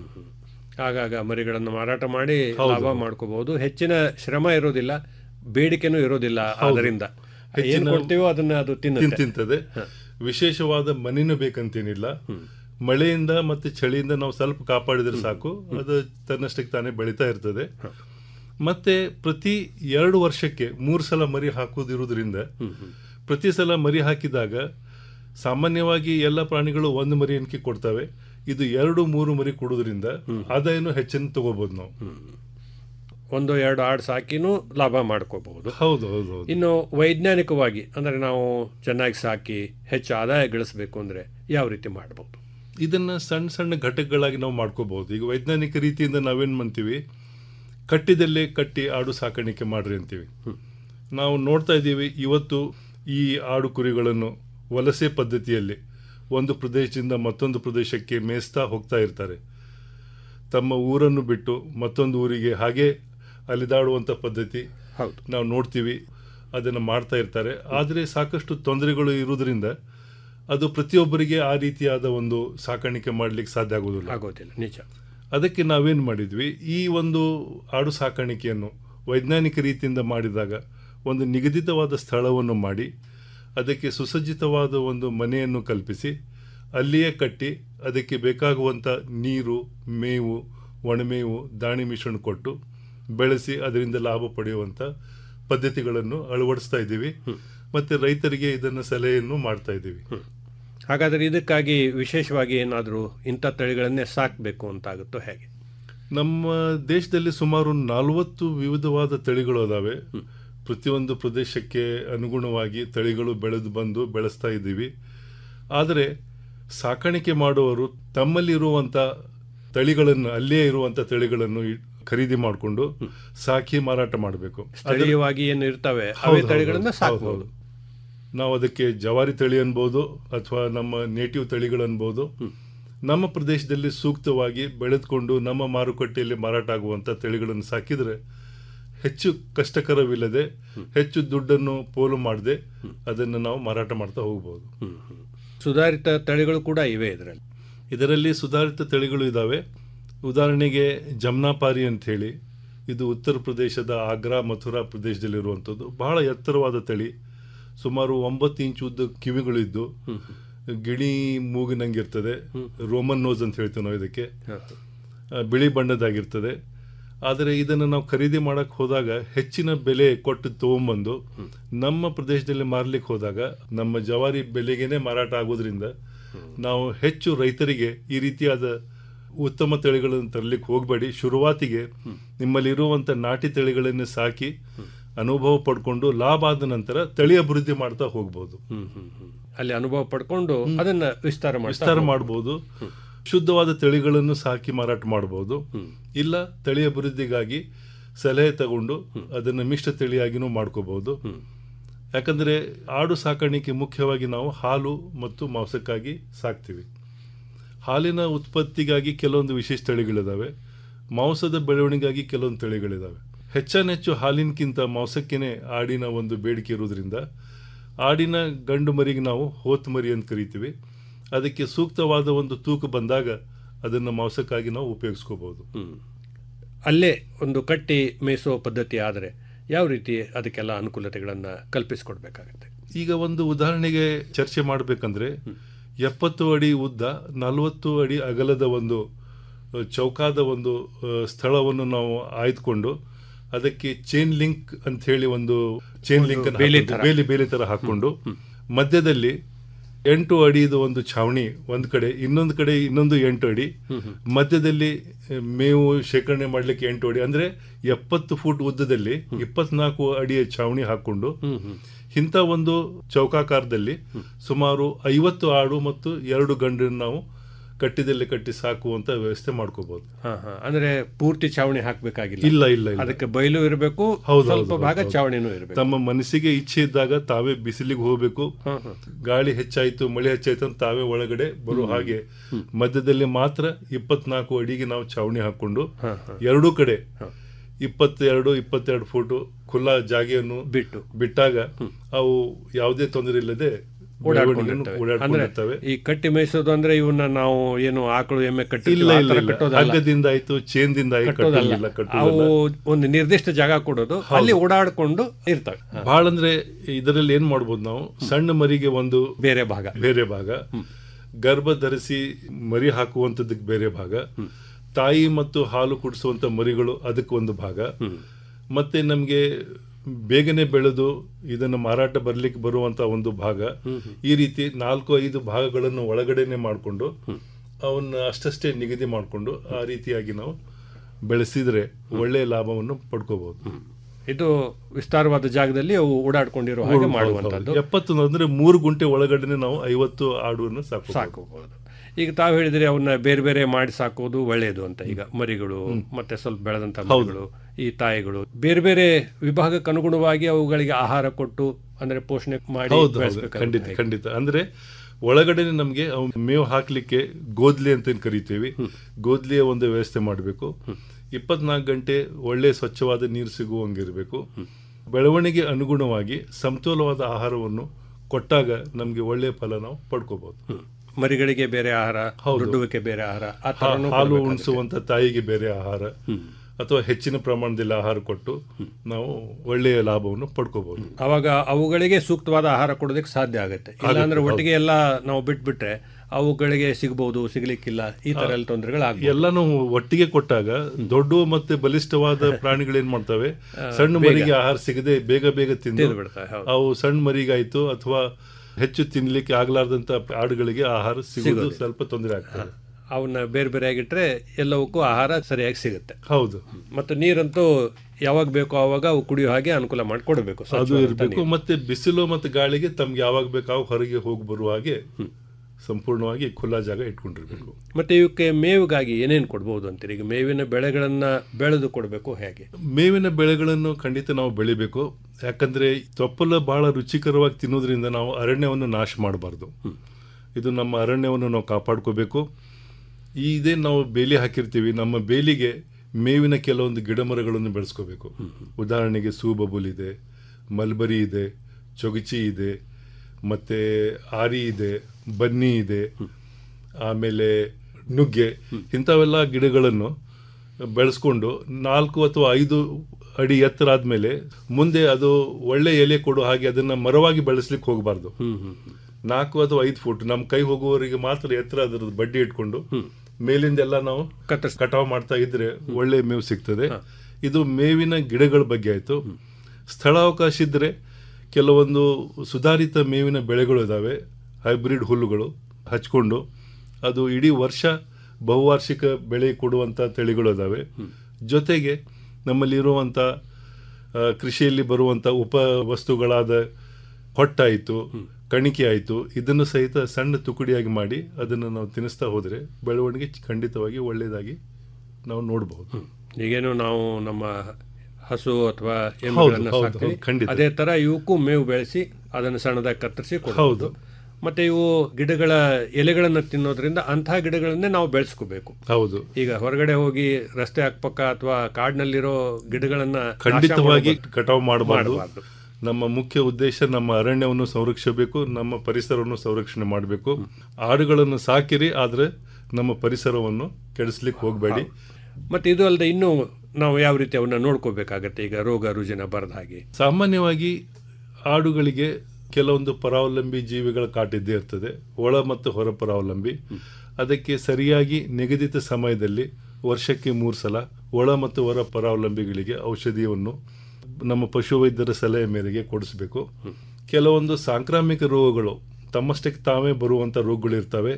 [SPEAKER 10] ಆಗಾಗ ಮರಿಗಳನ್ನು ಮಾರಾಟ ಮಾಡಿ
[SPEAKER 1] ಹೌದು.
[SPEAKER 10] ಲಾಭ ಮಾಡ್ಕೋಬಹುದು ಹೆಚ್ಚಿನ ಶ್ರಮ ಇರೋದಿಲ್ಲ ಬೇಡಿಕೆನೂ ಇರೋದಿಲ್ಲ
[SPEAKER 1] ಹೌದು.
[SPEAKER 10] ಅದರಿಂದ ಏನು
[SPEAKER 1] ಹೆಚ್ಚಿನ-
[SPEAKER 10] ಕೊಡ್ತೀವೋ ಅದನ್ನ ಅದು
[SPEAKER 1] ತಿನ್
[SPEAKER 10] ತಿನ್ನುತ್ತೆ
[SPEAKER 1] ತಿಂತದೆ ವಿಶೇಷವಾದ ಮನೆನೂ ಬೇಕಂತೇನಿಲ್ಲ ಮಳೆಯಿಂದ ಮತ್ತೆ ಚಳಿಯಿಂದ ನಾವು ಸ್ವಲ್ಪ ಕಾಪಾಡಿದ್ರೆ ಸಾಕು ಅದು ತನ್ನಷ್ಟಕ್ಕೆ ತಾನೇ ಬೆಳೀತಾ ಇರ್ತದೆ ಮತ್ತೆ ಪ್ರತಿ ಎರಡು ವರ್ಷಕ್ಕೆ ಮೂರು ಸಲ ಮರಿ ಹಾಕುವುದಿರುವುದರಿಂದ ಪ್ರತಿ ಸಲ ಮರಿ ಹಾಕಿದಾಗ ಸಾಮಾನ್ಯವಾಗಿ ಎಲ್ಲ ಪ್ರಾಣಿಗಳು ಒಂದು ಮರಿ ಎಣಿಕೆ ಕೊಡ್ತವೆ ಇದು ಎರಡು ಮೂರು ಮರಿ ಕೊಡೋದ್ರಿಂದ ಆದಾಯನೂ ಹೆಚ್ಚನ್ನು ತಗೋಬಹುದು ನಾವು
[SPEAKER 10] ಒಂದು ಎರಡು ಆಡು ಸಾಕಿನೂ ಲಾಭ ಮಾಡ್ಕೋಬಹುದು
[SPEAKER 1] ಹೌದು ಹೌದು ಹೌದು
[SPEAKER 10] ಇನ್ನು ವೈಜ್ಞಾನಿಕವಾಗಿ ಅಂದ್ರೆ ನಾವು ಚೆನ್ನಾಗಿ ಸಾಕಿ ಹೆಚ್ಚು ಆದಾಯ ಗಳಿಸಬೇಕು ಅಂದ್ರೆ ಯಾವ ರೀತಿ ಮಾಡಬಹುದು
[SPEAKER 1] ಇದನ್ನ ಸಣ್ಣ ಸಣ್ಣ ಘಟಕಗಳಾಗಿ ನಾವು ಮಾಡ್ಕೋಬಹುದು ಈಗ ವೈಜ್ಞಾನಿಕ ರೀತಿಯಿಂದ ನಾವೇನ್ ಮಾಡ್ತೀವಿ ಕಟ್ಟಿದಲ್ಲೇ ಕಟ್ಟಿ ಆಡು ಸಾಕಾಣಿಕೆ ಮಾಡ್ರಿ ಅಂತೀವಿ ನಾವು ನೋಡ್ತಾ ಇದ್ದೀವಿ ಇವತ್ತು ಈ ಆಡು ಕುರಿಗಳನ್ನು ವಲಸೆ ಪದ್ಧತಿಯಲ್ಲಿ ಒಂದು ಪ್ರದೇಶದಿಂದ ಮತ್ತೊಂದು ಪ್ರದೇಶಕ್ಕೆ ಮೇಯಿಸ್ತಾ ಹೋಗ್ತಾ ಇರ್ತಾರೆ ತಮ್ಮ ಊರನ್ನು ಬಿಟ್ಟು ಮತ್ತೊಂದು ಊರಿಗೆ ಹಾಗೆ ಅಲಿದಾಡುವಂಥ ಪದ್ಧತಿ
[SPEAKER 10] ಹೌದು
[SPEAKER 1] ನಾವು ನೋಡ್ತೀವಿ ಅದನ್ನು ಮಾಡ್ತಾ ಇರ್ತಾರೆ ಆದರೆ ಸಾಕಷ್ಟು ತೊಂದರೆಗಳು ಇರುವುದರಿಂದ ಅದು ಪ್ರತಿಯೊಬ್ಬರಿಗೆ ಆ ರೀತಿಯಾದ ಒಂದು ಸಾಕಾಣಿಕೆ ಮಾಡಲಿಕ್ಕೆ ಸಾಧ್ಯ ಆಗೋದಿಲ್ಲ
[SPEAKER 10] ಆಗೋದಿಲ್ಲ ನಿಜ
[SPEAKER 1] ಅದಕ್ಕೆ ನಾವೇನು ಮಾಡಿದ್ವಿ ಈ ಒಂದು ಆಡು ಸಾಕಾಣಿಕೆಯನ್ನು ವೈಜ್ಞಾನಿಕ ರೀತಿಯಿಂದ ಮಾಡಿದಾಗ ಒಂದು ನಿಗದಿತವಾದ ಸ್ಥಳವನ್ನು ಮಾಡಿ ಅದಕ್ಕೆ ಸುಸಜ್ಜಿತವಾದ ಒಂದು ಮನೆಯನ್ನು ಕಲ್ಪಿಸಿ ಅಲ್ಲಿಯೇ ಕಟ್ಟಿ ಅದಕ್ಕೆ ಬೇಕಾಗುವಂಥ ನೀರು ಮೇವು ಒಣಮೇವು ದಾಣಿ ಮಿಶ್ರಣ ಕೊಟ್ಟು ಬೆಳೆಸಿ ಅದರಿಂದ ಲಾಭ ಪಡೆಯುವಂಥ ಪದ್ಧತಿಗಳನ್ನು ಅಳವಡಿಸ್ತಾ ಇದ್ದೀವಿ ಮತ್ತೆ ರೈತರಿಗೆ ಇದನ್ನು ಸಲಹೆಯನ್ನು ಮಾಡ್ತಾ ಇದ್ದೀವಿ
[SPEAKER 10] ಹಾಗಾದರೆ ಇದಕ್ಕಾಗಿ ವಿಶೇಷವಾಗಿ ಏನಾದರೂ ಇಂಥ ತಳಿಗಳನ್ನೇ ಸಾಕಬೇಕು ಅಂತಾಗುತ್ತೋ ಹೇಗೆ
[SPEAKER 1] ನಮ್ಮ ದೇಶದಲ್ಲಿ ಸುಮಾರು ನಲವತ್ತು ವಿವಿಧವಾದ ತಳಿಗಳು ಅದಾವೆ ಪ್ರತಿಯೊಂದು ಪ್ರದೇಶಕ್ಕೆ ಅನುಗುಣವಾಗಿ ತಳಿಗಳು ಬೆಳೆದು ಬಂದು ಬೆಳೆಸ್ತಾ ಇದ್ದೀವಿ ಆದರೆ ಸಾಕಾಣಿಕೆ ಮಾಡುವವರು ತಮ್ಮಲ್ಲಿರುವಂಥ ತಳಿಗಳನ್ನು ಅಲ್ಲೇ ಇರುವಂಥ ತಳಿಗಳನ್ನು ಇ- ಖರೀದಿ ಮಾಡಿಕೊಂಡು ಸಾಕಿ ಮಾರಾಟ ಮಾಡಬೇಕು
[SPEAKER 10] ಸ್ಥಳೀಯವಾಗಿ ಏನು ಇರ್ತವೆ ಅವೇ ತಳಿಗಳನ್ನ ಸಾಕ್ಬೋದು
[SPEAKER 1] ನಾವು ಅದಕ್ಕೆ ಜವಾರಿ ತಳಿ ಅನ್ಬೋದು ಅಥವಾ ನಮ್ಮ ನೇಟಿವ್ ತಳಿಗಳು ಅನ್ಬೋದು ನಮ್ಮ ಪ್ರದೇಶದಲ್ಲಿ ಸೂಕ್ತವಾಗಿ ಬೆಳೆದುಕೊಂಡು ನಮ್ಮ ಮಾರುಕಟ್ಟೆಯಲ್ಲಿ ಮಾರಾಟ ಆಗುವಂಥ ತಳಿಗಳನ್ನು ಸಾಕಿದರೆ ಹೆಚ್ಚು ಕಷ್ಟಕರವಿಲ್ಲದೆ ಹೆಚ್ಚು ದುಡ್ಡನ್ನು ಪೋಲು ಮಾಡದೆ ಅದನ್ನು ನಾವು ಮಾರಾಟ ಮಾಡ್ತಾ ಹೋಗ್ಬೋದು
[SPEAKER 10] ಸುಧಾರಿತ ತಳಿಗಳು ಕೂಡ ಇವೆ ಇದರಲ್ಲಿ
[SPEAKER 1] ಇದರಲ್ಲಿ ಸುಧಾರಿತ ತಳಿಗಳು ಇದ್ದಾವೆ ಉದಾಹರಣೆಗೆ ಜಮ್ನಾಪಾರಿ ಅಂತ ಹೇಳಿ ಇದು ಉತ್ತರ ಪ್ರದೇಶದ ಆಗ್ರಾ ಮಥುರಾ ಪ್ರದೇಶದಲ್ಲಿರುವಂಥದ್ದು ಬಹಳ ಎತ್ತರವಾದ ತಳಿ ಸುಮಾರು ಒಂಬತ್ತು ಇಂಚು ಉದ್ದ ಕಿವಿಗಳಿದ್ದು ಗಿಣಿ ಮೂಗಿನಂಗಿರ್ತದೆ ರೋಮನ್ ನೋಸ್ ಅಂತ ಹೇಳ್ತೀವಿ ನಾವು ಇದಕ್ಕೆ ಆ, ಬಿಳಿ ಬಣ್ಣದಾಗಿರ್ತದೆ ಆದರೆ ಇದನ್ನು ನಾವು ಖರೀದಿ ಮಾಡಕ್ಕೆ ಹೋದಾಗ ಹೆಚ್ಚಿನ ಬೆಲೆ ಕೊಟ್ಟು ತೊಗೊಂಬಂದು ನಮ್ಮ ಪ್ರದೇಶದಲ್ಲಿ ಮಾರ್ಲಿಕ್ಕೆ ಹೋದಾಗ ನಮ್ಮ ಜವಾರಿ ಬೆಲೆಗೇನೆ ಮಾರಾಟ ಆಗೋದ್ರಿಂದ ನಾವು ಹೆಚ್ಚು ರೈತರಿಗೆ ಈ ರೀತಿಯಾದ ಉತ್ತಮ ತಳಿಗಳನ್ನು ತರಲಿಕ್ಕೆ ಹೋಗಬೇಡಿ ಶುರುವಾತಿಗೆ ನಿಮ್ಮಲ್ಲಿರುವಂಥ ನಾಟಿ ತಳಿಗಳನ್ನು ಸಾಕಿ ಅನುಭವ ಪಡ್ಕೊಂಡು ಲಾಭ ಆದ ನಂತರ ತಳಿ ಅಭಿವೃದ್ಧಿ ಮಾಡ್ತಾ ಹೋಗ್ಬೋದು
[SPEAKER 10] ಅಲ್ಲಿ ಅನುಭವ ಪಡ್ಕೊಂಡು ಅದನ್ನ ವಿಸ್ತಾರ ಮಾಡ್ತಾ
[SPEAKER 1] ವಿಸ್ತಾರ
[SPEAKER 10] ಹೋಗ್ಬೋದು.
[SPEAKER 1] ಮಾಡಬಹುದು ಶುದ್ಧವಾದ ತಳಿಗಳನ್ನು ಸಾಕಿ ಮಾರಾಟ ಮಾಡಬಹುದು ಇಲ್ಲ ತಳಿ ಅಭಿವೃದ್ಧಿಗಾಗಿ ಸಲಹೆ ತಗೊಂಡು ಅದನ್ನು ಮಿಶ್ರ ತಳಿಯಾಗಿನೂ ಮಾಡ್ಕೋಬಹುದು ಯಾಕಂದ್ರೆ ಆಡು ಸಾಕಾಣಿಕೆ ಮುಖ್ಯವಾಗಿ ನಾವು ಹಾಲು ಮತ್ತು ಮಾಂಸಕ್ಕಾಗಿ ಸಾಕ್ತೀವಿ ಹಾಲಿನ ಉತ್ಪತ್ತಿಗಾಗಿ ಕೆಲವೊಂದು ವಿಶೇಷ ತಳಿಗಳಿದಾವೆ ಮಾಂಸದ ಬೆಳವಣಿಗೆಗಾಗಿ ಕೆಲವೊಂದು ತಳಿಗಳಿದಾವೆ ಹೆಚ್ಚಾನೆಚ್ಚು ಹಾಲಿನಕ್ಕಿಂತ ಮಾಂಸಕ್ಕೇನೆ ಆಡಿನ ಒಂದು ಬೇಡಿಕೆ ಇರೋದ್ರಿಂದ ಆಡಿನ ಗಂಡು ಮರಿಗೆ ನಾವು ಹೋತ್ ಮರಿ ಅಂತ ಕರಿತೀವಿ ಅದಕ್ಕೆ ಸೂಕ್ತವಾದ ಒಂದು ತೂಕ ಬಂದಾಗ ಅದನ್ನು ಮಾಂಸಕ್ಕಾಗಿ ನಾವು ಉಪಯೋಗಿಸ್ಕೋಬಹುದು
[SPEAKER 10] ಅಲ್ಲೇ ಒಂದು ಕಟ್ಟಿ ಮೇಯಿಸುವ ಪದ್ಧತಿ ಆದರೆ ಯಾವ ರೀತಿ ಅದಕ್ಕೆಲ್ಲ ಅನುಕೂಲತೆಗಳನ್ನು ಕಲ್ಪಿಸಿಕೊಡ್ಬೇಕಾಗುತ್ತೆ
[SPEAKER 1] ಈಗ ಒಂದು ಉದಾಹರಣೆಗೆ ಚರ್ಚೆ ಮಾಡಬೇಕಂದ್ರೆ ಎಪ್ಪತ್ತು ಅಡಿ ಉದ್ದ ನಲವತ್ತು ಅಡಿ ಅಗಲದ ಒಂದು ಅ, ಚೌಕಾದ ಒಂದು ಅ, ಸ್ಥಳವನ್ನು ನಾವು ಆಯ್ದುಕೊಂಡು ಅದಕ್ಕೆ ಚೈನ್ ಲಿಂಕ್ ಅಂತ ಹೇಳಿ ಒಂದು ಚೈನ್
[SPEAKER 10] ಒಂದು
[SPEAKER 1] ಲಿಂಕ್
[SPEAKER 10] ಬೇಲಿ ತರ.
[SPEAKER 1] ಬೇಲಿ ಬೇಲಿ ತರ ಹಾಕೊಂಡು ಮಧ್ಯದಲ್ಲಿ ಎಂಟು ಅಡಿದು ಒಂದು ಛಾವಣಿ ಒಂದ್ ಕಡೆ ಇನ್ನೊಂದು ಕಡೆ ಇನ್ನೊಂದು ಎಂಟು ಅಡಿ ಮಧ್ಯದಲ್ಲಿ ಅ, ಮೇವು ಶೇಖರಣೆ ಮಾಡ್ಲಿಕ್ಕೆ ಎಂಟು ಅಡಿ ಅಂದ್ರೆ ಎಪ್ಪತ್ತು ಫೂಟ್ ಉದ್ದದಲ್ಲಿ ಇಪ್ಪತ್ನಾಲ್ಕು ಅಡಿಯ ಛಾವಣಿ ಹಾಕೊಂಡು ಇಂಥ ಒಂದು ಚೌಕಾಕಾರದಲ್ಲಿ ಸುಮಾರು ಐವತ್ತು ಆಡು ಮತ್ತು ಎರಡು ಗಂಡನ್ನು ನಾವು ಕಟ್ಟಿದಲ್ಲಿ ಕಟ್ಟಿ ಸಾಕುವಂತ ವ್ಯವಸ್ಥೆ ಮಾಡ್ಕೋಬಹುದು
[SPEAKER 10] ಹಾ ಹಾ ಅಂದ್ರೆ ಪೂರ್ತಿ ಚಾವಣಿ ಹಾಕಬೇಕಾಗಿಲ್ಲ
[SPEAKER 1] ಇಲ್ಲ ಇಲ್ಲ ಇಲ್ಲ
[SPEAKER 10] ಅದಕ್ಕೆ ಬಯಲು ಇರಬೇಕು
[SPEAKER 1] ಹೌದು,
[SPEAKER 10] ಸ್ವಲ್ಪ
[SPEAKER 1] ಹೌದು,
[SPEAKER 10] ಭಾಗ
[SPEAKER 1] ಹೌದು.
[SPEAKER 10] ಚಾವಣಿನೂ ಇರಬೇಕು
[SPEAKER 1] ತಮ್ಮ ಮನಸ್ಸಿಗೆ ಇಚ್ಛೆ ಇದ್ದಾಗ ತಾವೇ ಬಿಸಿಲಿಗೆ ಹೋಗ್ಬೇಕು ಗಾಳಿ ಹೆಚ್ಚಾಯ್ತು ಮಳೆ ಹೆಚ್ಚಾಯ್ತು ಅಂತ ತಾವೇ ಒಳಗಡೆ ಬರೋ
[SPEAKER 10] ಹ್ಮ್.
[SPEAKER 1] ಹಾಗೆ ಮಧ್ಯದಲ್ಲಿ ಮಾತ್ರ ಇಪ್ಪತ್ನಾಲ್ಕು ಅಡಿಗೆ ನಾವು ಚಾವಣಿ ಹಾಕೊಂಡು
[SPEAKER 10] ಹಾ, ಹಾ.
[SPEAKER 1] ಎರಡೂ ಕಡೆ ಇಪ್ಪತ್ತೆರಡು ಇಪ್ಪತ್ತೆರಡು ಫೂಟು ಖುಲ್ಲಾ ಜಾಗೆಯನ್ನು
[SPEAKER 10] ಬಿಟ್ಟು
[SPEAKER 1] ಬಿಟ್ಟಾಗ ಅವು ಯಾವುದೇ ತೊಂದರೆ ಇಲ್ಲದೆ ಬೆಳವಣಿಗೆಯನ್ನು
[SPEAKER 10] ಓಡಾಡ್ಕೊಂಡಿರ್ತವೆ ಅಂದ್ರೆ
[SPEAKER 1] ಓಡಾಡ್ಕೊಂಡಿರ್ತವೆ
[SPEAKER 10] ಈ ಕಟ್ಟಿ ಮೇಯಿಸೋದು ಅಂದ್ರೆ ಇವನ್ನ ನಾವು ಏನು ಆಕಳು ಎಮ್ಮೆ ಕಟ್ಟಿ
[SPEAKER 1] ಇಲ್ಲ ಇಲ್ಲ ಇಲ್ಲ ಹಗ್ಗದಿಂದ ಆಯ್ತು ಚೇನ್ದಿಂದ ಆಯ್ತು
[SPEAKER 10] ಕಟ್ಟೋದಲ್ಲ
[SPEAKER 1] ಕಟ್ಟೋದಿಲ್ಲ
[SPEAKER 10] ಅವು
[SPEAKER 1] ಕಟ್ಟೋದಲ್ಲ
[SPEAKER 10] ಒಂದು ನಿರ್ದಿಷ್ಟ ಜಾಗ ಕೊಡೋದು ಅಲ್ಲಿ ಓಡಾಡ್ಕೊಂಡು ಇರ್ತವೆ ಹಾ.
[SPEAKER 1] ಬಹಳ ಅಂದ್ರೆ ಇದರಲ್ಲಿ ಏನ್ ಮಾಡ್ಬೋದು ನಾವು ಸಣ್ಣ ಮರಿಗೆ ಒಂದು
[SPEAKER 10] ಬೇರೆ ಭಾಗ
[SPEAKER 1] ಬೇರೆ ಭಾಗ ಗರ್ಭ ಧರಿಸಿ ಮರಿ ಹಾಕುವಂತದಕ್ಕೆ ಬೇರೆ ಭಾಗ ತಾಯಿ ಮತ್ತು ಹಾಲು ಕುಡಿಸುವಂತ ಮರಿಗಳು ಅದಕ್ಕೆ ಒಂದು ಭಾಗ ಮತ್ತೆ ನಮ್ಗೆ ಬೇಗನೆ ಬೆಳೆದು ಇದನ್ನು ಮಾರಾಟ ಬರ್ಲಿಕ್ಕೆ ಬರುವಂತ ಒಂದು ಭಾಗ ಈ ರೀತಿ ನಾಲ್ಕು ಐದು ಭಾಗಗಳನ್ನು ಒಳಗಡೆನೆ ಮಾಡಿಕೊಂಡು ಅವನ್ನ ಅಷ್ಟಷ್ಟೇ ನಿಗದಿ ಮಾಡಿಕೊಂಡು ಆ ರೀತಿಯಾಗಿ ನಾವು ಬೆಳೆಸಿದ್ರೆ ಒಳ್ಳೆಯ ಲಾಭವನ್ನು ಪಡ್ಕೋಬಹುದು
[SPEAKER 10] ಇದು ವಿಸ್ತಾರವಾದ ಜಾಗದಲ್ಲಿ ಅವು ಓಡಾಡ್ಕೊಂಡಿರೋ ಹಾಗೆ
[SPEAKER 1] ಹೌದು,
[SPEAKER 10] ಮಾಡುವಂತದ್ದು
[SPEAKER 1] ಹೌದು. ಎಪ್ಪತ್ತು ಅಂದ್ರೆ ಮೂರು ಗುಂಟೆ ಒಳಗಡೆ ನಾವು ಐವತ್ತು ಆಡುವನ್ನು ಸಾಕು
[SPEAKER 10] ಸಾಕಬಹುದು ಈಗ ತಾವು ಹೇಳಿದ್ರೆ ಅವನ್ನ ಬೇರೆ ಬೇರೆ ಮಾಡಿ ಸಾಕೋದು ಒಳ್ಳೆಯದು ಅಂತ ಈಗ ಮರಿಗಳು ಮತ್ತೆ ಸ್ವಲ್ಪ ಬೆಳೆದಂತ ಮರಿಗಳು ಈ ತಾಯಿಗಳು ಬೇರೆ ಬೇರೆ ವಿಭಾಗಕ್ಕೆ ಅನುಗುಣವಾಗಿ ಅವುಗಳಿಗೆ ಆಹಾರ ಕೊಟ್ಟು ಅಂದ್ರೆ ಪೋಷಣೆ ಮಾಡಿ
[SPEAKER 1] ಹೌದು ಹೌದು
[SPEAKER 10] ಬೆಳೆಸ್ಬೇಕಾಗುತ್ತೆ.
[SPEAKER 1] ಖಂಡಿತ ಖಂಡಿತ ಅಂದ್ರೆ ಒಳಗಡೆ ನಮಗೆ ಮೇವು ಹಾಕ್ಲಿಕ್ಕೆ ಗೋದ್ಲಿ ಅಂತ ಏನ್ ಕರಿತೀವಿ ಗೋದ್ಲಿಯ ಒಂದು ವ್ಯವಸ್ಥೆ ಮಾಡಬೇಕು ಇಪ್ಪತ್ನಾಲ್ಕು ಗಂಟೆ ಒಳ್ಳೆ ಸ್ವಚ್ಛವಾದ ನೀರು ಸಿಗುವಂಗಿರಬೇಕು ಬೆಳವಣಿಗೆ ಅನುಗುಣವಾಗಿ ಸಮತೋಲವಾದ ಆಹಾರವನ್ನು ಕೊಟ್ಟಾಗ ನಮಗೆ ಒಳ್ಳೆಯ ಫಲ ನಾವು ಪಡ್ಕೋಬಹುದು
[SPEAKER 10] ಮರಿಗಳಿಗೆ ಬೇರೆ ಆಹಾರ
[SPEAKER 1] ಹೌದು.
[SPEAKER 10] ದುಡ್ಡುವಿಕೆ ಬೇರೆ ಆಹಾರ ಆ
[SPEAKER 1] ಹಾ-
[SPEAKER 10] ಥರನೂ
[SPEAKER 1] ಹಾಲು
[SPEAKER 10] ಕೊಡ್ಬೇಕಾಗುತ್ತೆ.
[SPEAKER 1] ಉಣಿಸುವಂತ ತಾಯಿಗೆ ಬೇರೆ ಆಹಾರ ಅಥವಾ ಹೆಚ್ಚಿನ ಪ್ರಮಾಣದಲ್ಲಿ ಆಹಾರ ಕೊಟ್ಟು ನಾವು ಒಳ್ಳೆಯ ಲಾಭವನ್ನು ಪಡ್ಕೋಬಹುದು
[SPEAKER 10] ಅವಾಗ ಅವುಗಳಿಗೆ ಸೂಕ್ತವಾದ ಆಹಾರ ಕೊಡೋದಕ್ಕೆ ಸಾಧ್ಯ ಆಗುತ್ತೆ ಇಲ್ಲಾಂದ್ರೆ
[SPEAKER 1] ಆಗುತ್ತೆ,
[SPEAKER 10] ಒಟ್ಟಿಗೆ ಎಲ್ಲ ನಾವು ಬಿಟ್ಬಿಟ್ರೆ ಅವುಗಳಿಗೆ ಸಿಗಬಹುದು ಸಿಗ್ಲಿಕ್ಕಿಲ್ಲ ಈ ತರ ಎಲ್ಲ ತೊಂದರೆಗಳು
[SPEAKER 1] ಎಲ್ಲಾನು ಒಟ್ಟಿಗೆ ಕೊಟ್ಟಾಗ ದೊಡ್ಡ ಮತ್ತೆ ಬಲಿಷ್ಠವಾದ ಪ್ರಾಣಿಗಳೇನ್ ಮಾಡ್ತವೆ ಸಣ್ಣ
[SPEAKER 10] ಬೇಗ.
[SPEAKER 1] ಮರಿಗೆ ಆಹಾರ ಸಿಗದೆ ಬೇಗ ಬೇಗ ತಿಂದು
[SPEAKER 10] ತಿಂದು ಬಿಡ್ತವೆ, ಹೌದು.
[SPEAKER 1] ಅವು ಸಣ್ಣ ಮರಿಗಾಯ್ತು ಅಥವಾ ಹೆಚ್ಚು ತಿನ್ಲಿಕ್ಕೆ ಆಗ್ಲಾರ್ದಂತ ಆಡುಗಳಿಗೆ ಆಹಾರ ಸಿಗೋದು
[SPEAKER 10] ಸಿಗೋದಿಲ್ಲ.
[SPEAKER 1] ಸ್ವಲ್ಪ ತೊಂದರೆ ಆಗ್ತದೆ
[SPEAKER 10] ಅವನ್ನ ಬೇರೆ ಬೇರೆ ಆಗಿಟ್ರೆ ಎಲ್ಲವಕ್ಕೂ ಆಹಾರ ಸರಿಯಾಗಿ ಸಿಗುತ್ತೆ
[SPEAKER 1] ಹೌದು
[SPEAKER 10] ಮತ್ತು ನೀರಂತೂ ಯಾವಾಗ ಬೇಕೋ ಆವಾಗ ಅವು ಕುಡಿಯೋ ಹಾಗೆ ಅನುಕೂಲ ಮಾಡಿಕೊಡ್ಬೇಕು
[SPEAKER 1] ಅದು ಇರಬೇಕು ಮತ್ತೆ ಬಿಸಿಲು ಮತ್ತೆ ಗಾಳಿಗೆ ತಮ್ಗೆ ಯಾವಾಗ ಬೇಕಾಗ ಹೊರಗೆ ಹೋಗಿ ಬರುವ ಹಾಗೆ ಸಂಪೂರ್ಣವಾಗಿ ಖುಲ್ಲಾ ಜಾಗ ಇಟ್ಕೊಂಡಿರ್ಬೇಕು
[SPEAKER 10] ಮತ್ತೆ ಇವಕ್ಕೆ ಮೇವಿಗಾಗಿ ಏನೇನು ಕೊಡ್ಬೋದು ಅಂತೀರಿ ಈಗ ಮೇವಿನ ಬೆಳೆಗಳನ್ನ ಬೆಳೆದು ಕೊಡಬೇಕು ಹೇಗೆ
[SPEAKER 1] ಮೇವಿನ ಬೆಳೆಗಳನ್ನು ಖಂಡಿತ ನಾವು ಬೆಳಿಬೇಕು ಯಾಕಂದ್ರೆ ತೊಪ್ಪಲ ಬಹಳ ರುಚಿಕರವಾಗಿ ತಿನ್ನೋದ್ರಿಂದ ನಾವು ಅರಣ್ಯವನ್ನು ನಾಶ ಮಾಡಬಾರ್ದು ಇದು ನಮ್ಮ ಅರಣ್ಯವನ್ನು ನಾವು ಕಾಪಾಡ್ಕೋಬೇಕು ಇದೇ ನಾವು ಬೇಲಿ ಹಾಕಿರ್ತೀವಿ ನಮ್ಮ ಬೇಲಿಗೆ ಮೇವಿನ ಕೆಲವೊಂದು ಗಿಡ ಮರಗಳನ್ನು ಬೆಳೆಸ್ಕೋಬೇಕು ಉದಾಹರಣೆಗೆ ಸೂಬಬುಲ್ ಇದೆ ಮಲ್ಬರಿ ಇದೆ ಚೊಗಚಿ ಇದೆ ಮತ್ತೆ ಆರಿ ಇದೆ ಬನ್ನಿ ಇದೆ ಆಮೇಲೆ ನುಗ್ಗೆ ಇಂಥವೆಲ್ಲ ಗಿಡಗಳನ್ನು ಬೆಳೆಸ್ಕೊಂಡು ನಾಲ್ಕು ಅಥವಾ ಐದು ಅಡಿ ಎತ್ತರ ಆದ್ಮೇಲೆ ಮುಂದೆ ಅದು ಒಳ್ಳೆ ಎಲೆ ಕೊಡೋ ಹಾಗೆ ಅದನ್ನ ಮರವಾಗಿ ಬೆಳೆಸ್ಲಿಕ್ಕೆ ಹೋಗಬಾರ್ದು ನಾಲ್ಕು ಅಥವಾ ಐದು ಫುಟ್ ನಮ್ಮ ಕೈ ಹೋಗುವವರಿಗೆ ಮಾತ್ರ ಎತ್ತರ ಅದರದ್ದು ಬಡ್ಡಿ ಇಟ್ಕೊಂಡು ಮೇಲಿಂದ ಎಲ್ಲ ನಾವು ಕಟಾವ್ ಮಾಡ್ತಾ ಇದ್ರೆ ಒಳ್ಳೆ ಮೇವು ಸಿಗ್ತದೆ ಇದು ಮೇವಿನ ಗಿಡಗಳ ಬಗ್ಗೆ ಆಯ್ತು ಸ್ಥಳಾವಕಾಶ ಇದ್ರೆ ಕೆಲವೊಂದು ಸುಧಾರಿತ ಮೇವಿನ ಬೆಳೆಗಳು ಇದಾವೆ ಹೈಬ್ರಿಡ್ ಹುಲ್ಲುಗಳು ಹಚ್ಕೊಂಡು ಅದು ಇಡೀ ವರ್ಷ ಬಹುವಾರ್ಷಿಕ ಬೆಳೆ ಕೊಡುವಂಥ ತಳಿಗಳು ಇದಾವೆ ಜೊತೆಗೆ ನಮ್ಮಲ್ಲಿರುವಂಥ ಆ, ಕೃಷಿಯಲ್ಲಿ ಬರುವಂಥ ಉಪ ವಸ್ತುಗಳಾದ ಹೊಟ್ಟಾಯಿತು ಕಣಿಕೆ ಆಯಿತು ಇದನ್ನು ಸಹಿತ ಸಣ್ಣ ತುಕಡಿಯಾಗಿ ಮಾಡಿ ಅದನ್ನು ನಾವು ತಿನ್ನಿಸ್ತಾ ಹೋದರೆ ಬೆಳವಣಿಗೆ ಖಂಡಿತವಾಗಿ ಒಳ್ಳೆಯದಾಗಿ ನಾವು ನೋಡಬಹುದು
[SPEAKER 10] ಈಗೇನು ನಾವು ನಮ್ಮ ಹಸು ಅಥವಾ
[SPEAKER 1] ಹೌದು,
[SPEAKER 10] ಎಮ್ಮೆಗಳನ್ನ
[SPEAKER 1] ಹೌದು,
[SPEAKER 10] ಸಾಕ್ತೀವಿ
[SPEAKER 1] ಹೌದು, ಖಂಡಿತ.
[SPEAKER 10] ಅದೇ ತರ ಇವಕ್ಕೂ ಮೇವು ಬೆಳೆಸಿ ಅದನ್ನು ಸಣ್ಣದಾಗಿ ಕತ್ತರಿಸಿ
[SPEAKER 1] ಹೌದು.
[SPEAKER 10] ಕೊಡಬಹುದು ಮತ್ತೆ ಇವು ಗಿಡಗಳ ಎಲೆಗಳನ್ನು ತಿನ್ನೋದ್ರಿಂದ ಅಂತಹ ಗಿಡಗಳನ್ನೇ ನಾವು ಬೆಳೆಸ್ಕೋಬೇಕು
[SPEAKER 1] ಹೌದು
[SPEAKER 10] ಈಗ ಹೊರಗಡೆ ಹೋಗಿ ರಸ್ತೆ ಅಕ್ಕಪಕ್ಕ ಅಥವಾ ಕಾಡಿನಲ್ಲಿರೋ ಗಿಡಗಳನ್ನ ನಾಶ
[SPEAKER 1] ಖಂಡಿತವಾಗಿ
[SPEAKER 10] ಮಾಡಬಾರ್ದು.
[SPEAKER 1] ಕಟಾವು ಮಾಡಬಾರ್ದು
[SPEAKER 10] ಮಾಡಬಾರ್ದು.
[SPEAKER 1] ನಮ್ಮ ಮುಖ್ಯ ಉದ್ದೇಶ ನಮ್ಮ ಅರಣ್ಯವನ್ನು ಸಂರಕ್ಷಿಸಬೇಕು ನಮ್ಮ ಪರಿಸರವನ್ನು ಸಂರಕ್ಷಣೆ ಮಾಡಬೇಕು ಆಡುಗಳನ್ನು ಸಾಕಿರಿ ಆದ್ರೆ ನಮ್ಮ ಪರಿಸರವನ್ನು ಕೆಡಿಸ್ಲಿಕ್ಕೆ ಹೋಗಬೇಡಿ
[SPEAKER 10] ಮತ್ತೆ ಇದು ಅಲ್ಲದೆ ಇನ್ನೂ ನಾವು ಯಾವ ರೀತಿ ಅವನ್ನ ನೋಡ್ಕೋಬೇಕಾಗತ್ತೆ ಈಗ ರೋಗ ರುಜಿನ ಬರದ ಹಾಗೆ
[SPEAKER 1] ಸಾಮಾನ್ಯವಾಗಿ ಆಡುಗಳಿಗೆ ಕೆಲವೊಂದು ಪರಾವಲಂಬಿ ಜೀವಿಗಳ ಕಾಟ ಇದ್ದೇ ಇರ್ತದೆ ಒಳ ಮತ್ತು ಹೊರ ಪರಾವಲಂಬಿ ಅದಕ್ಕೆ ಸರಿಯಾಗಿ ನಿಗದಿತ ಸಮಯದಲ್ಲಿ ವರ್ಷಕ್ಕೆ ಮೂರು ಸಲ ಒಳ ಮತ್ತು ಹೊರ ಪರಾವಲಂಬಿಗಳಿಗೆ ಔಷಧಿಯನ್ನು ನಮ್ಮ ಪಶುವೈದ್ಯರ ಸಲಹೆ ಮೇರೆಗೆ ಕೊಡಿಸ್ಬೇಕು ಕೆಲವೊಂದು ಸಾಂಕ್ರಾಮಿಕ ರೋಗಗಳು ತಮ್ಮಷ್ಟಕ್ಕೆ ತಾವೇ ಬರುವಂಥ ರೋಗಗಳು ಇರ್ತವೆ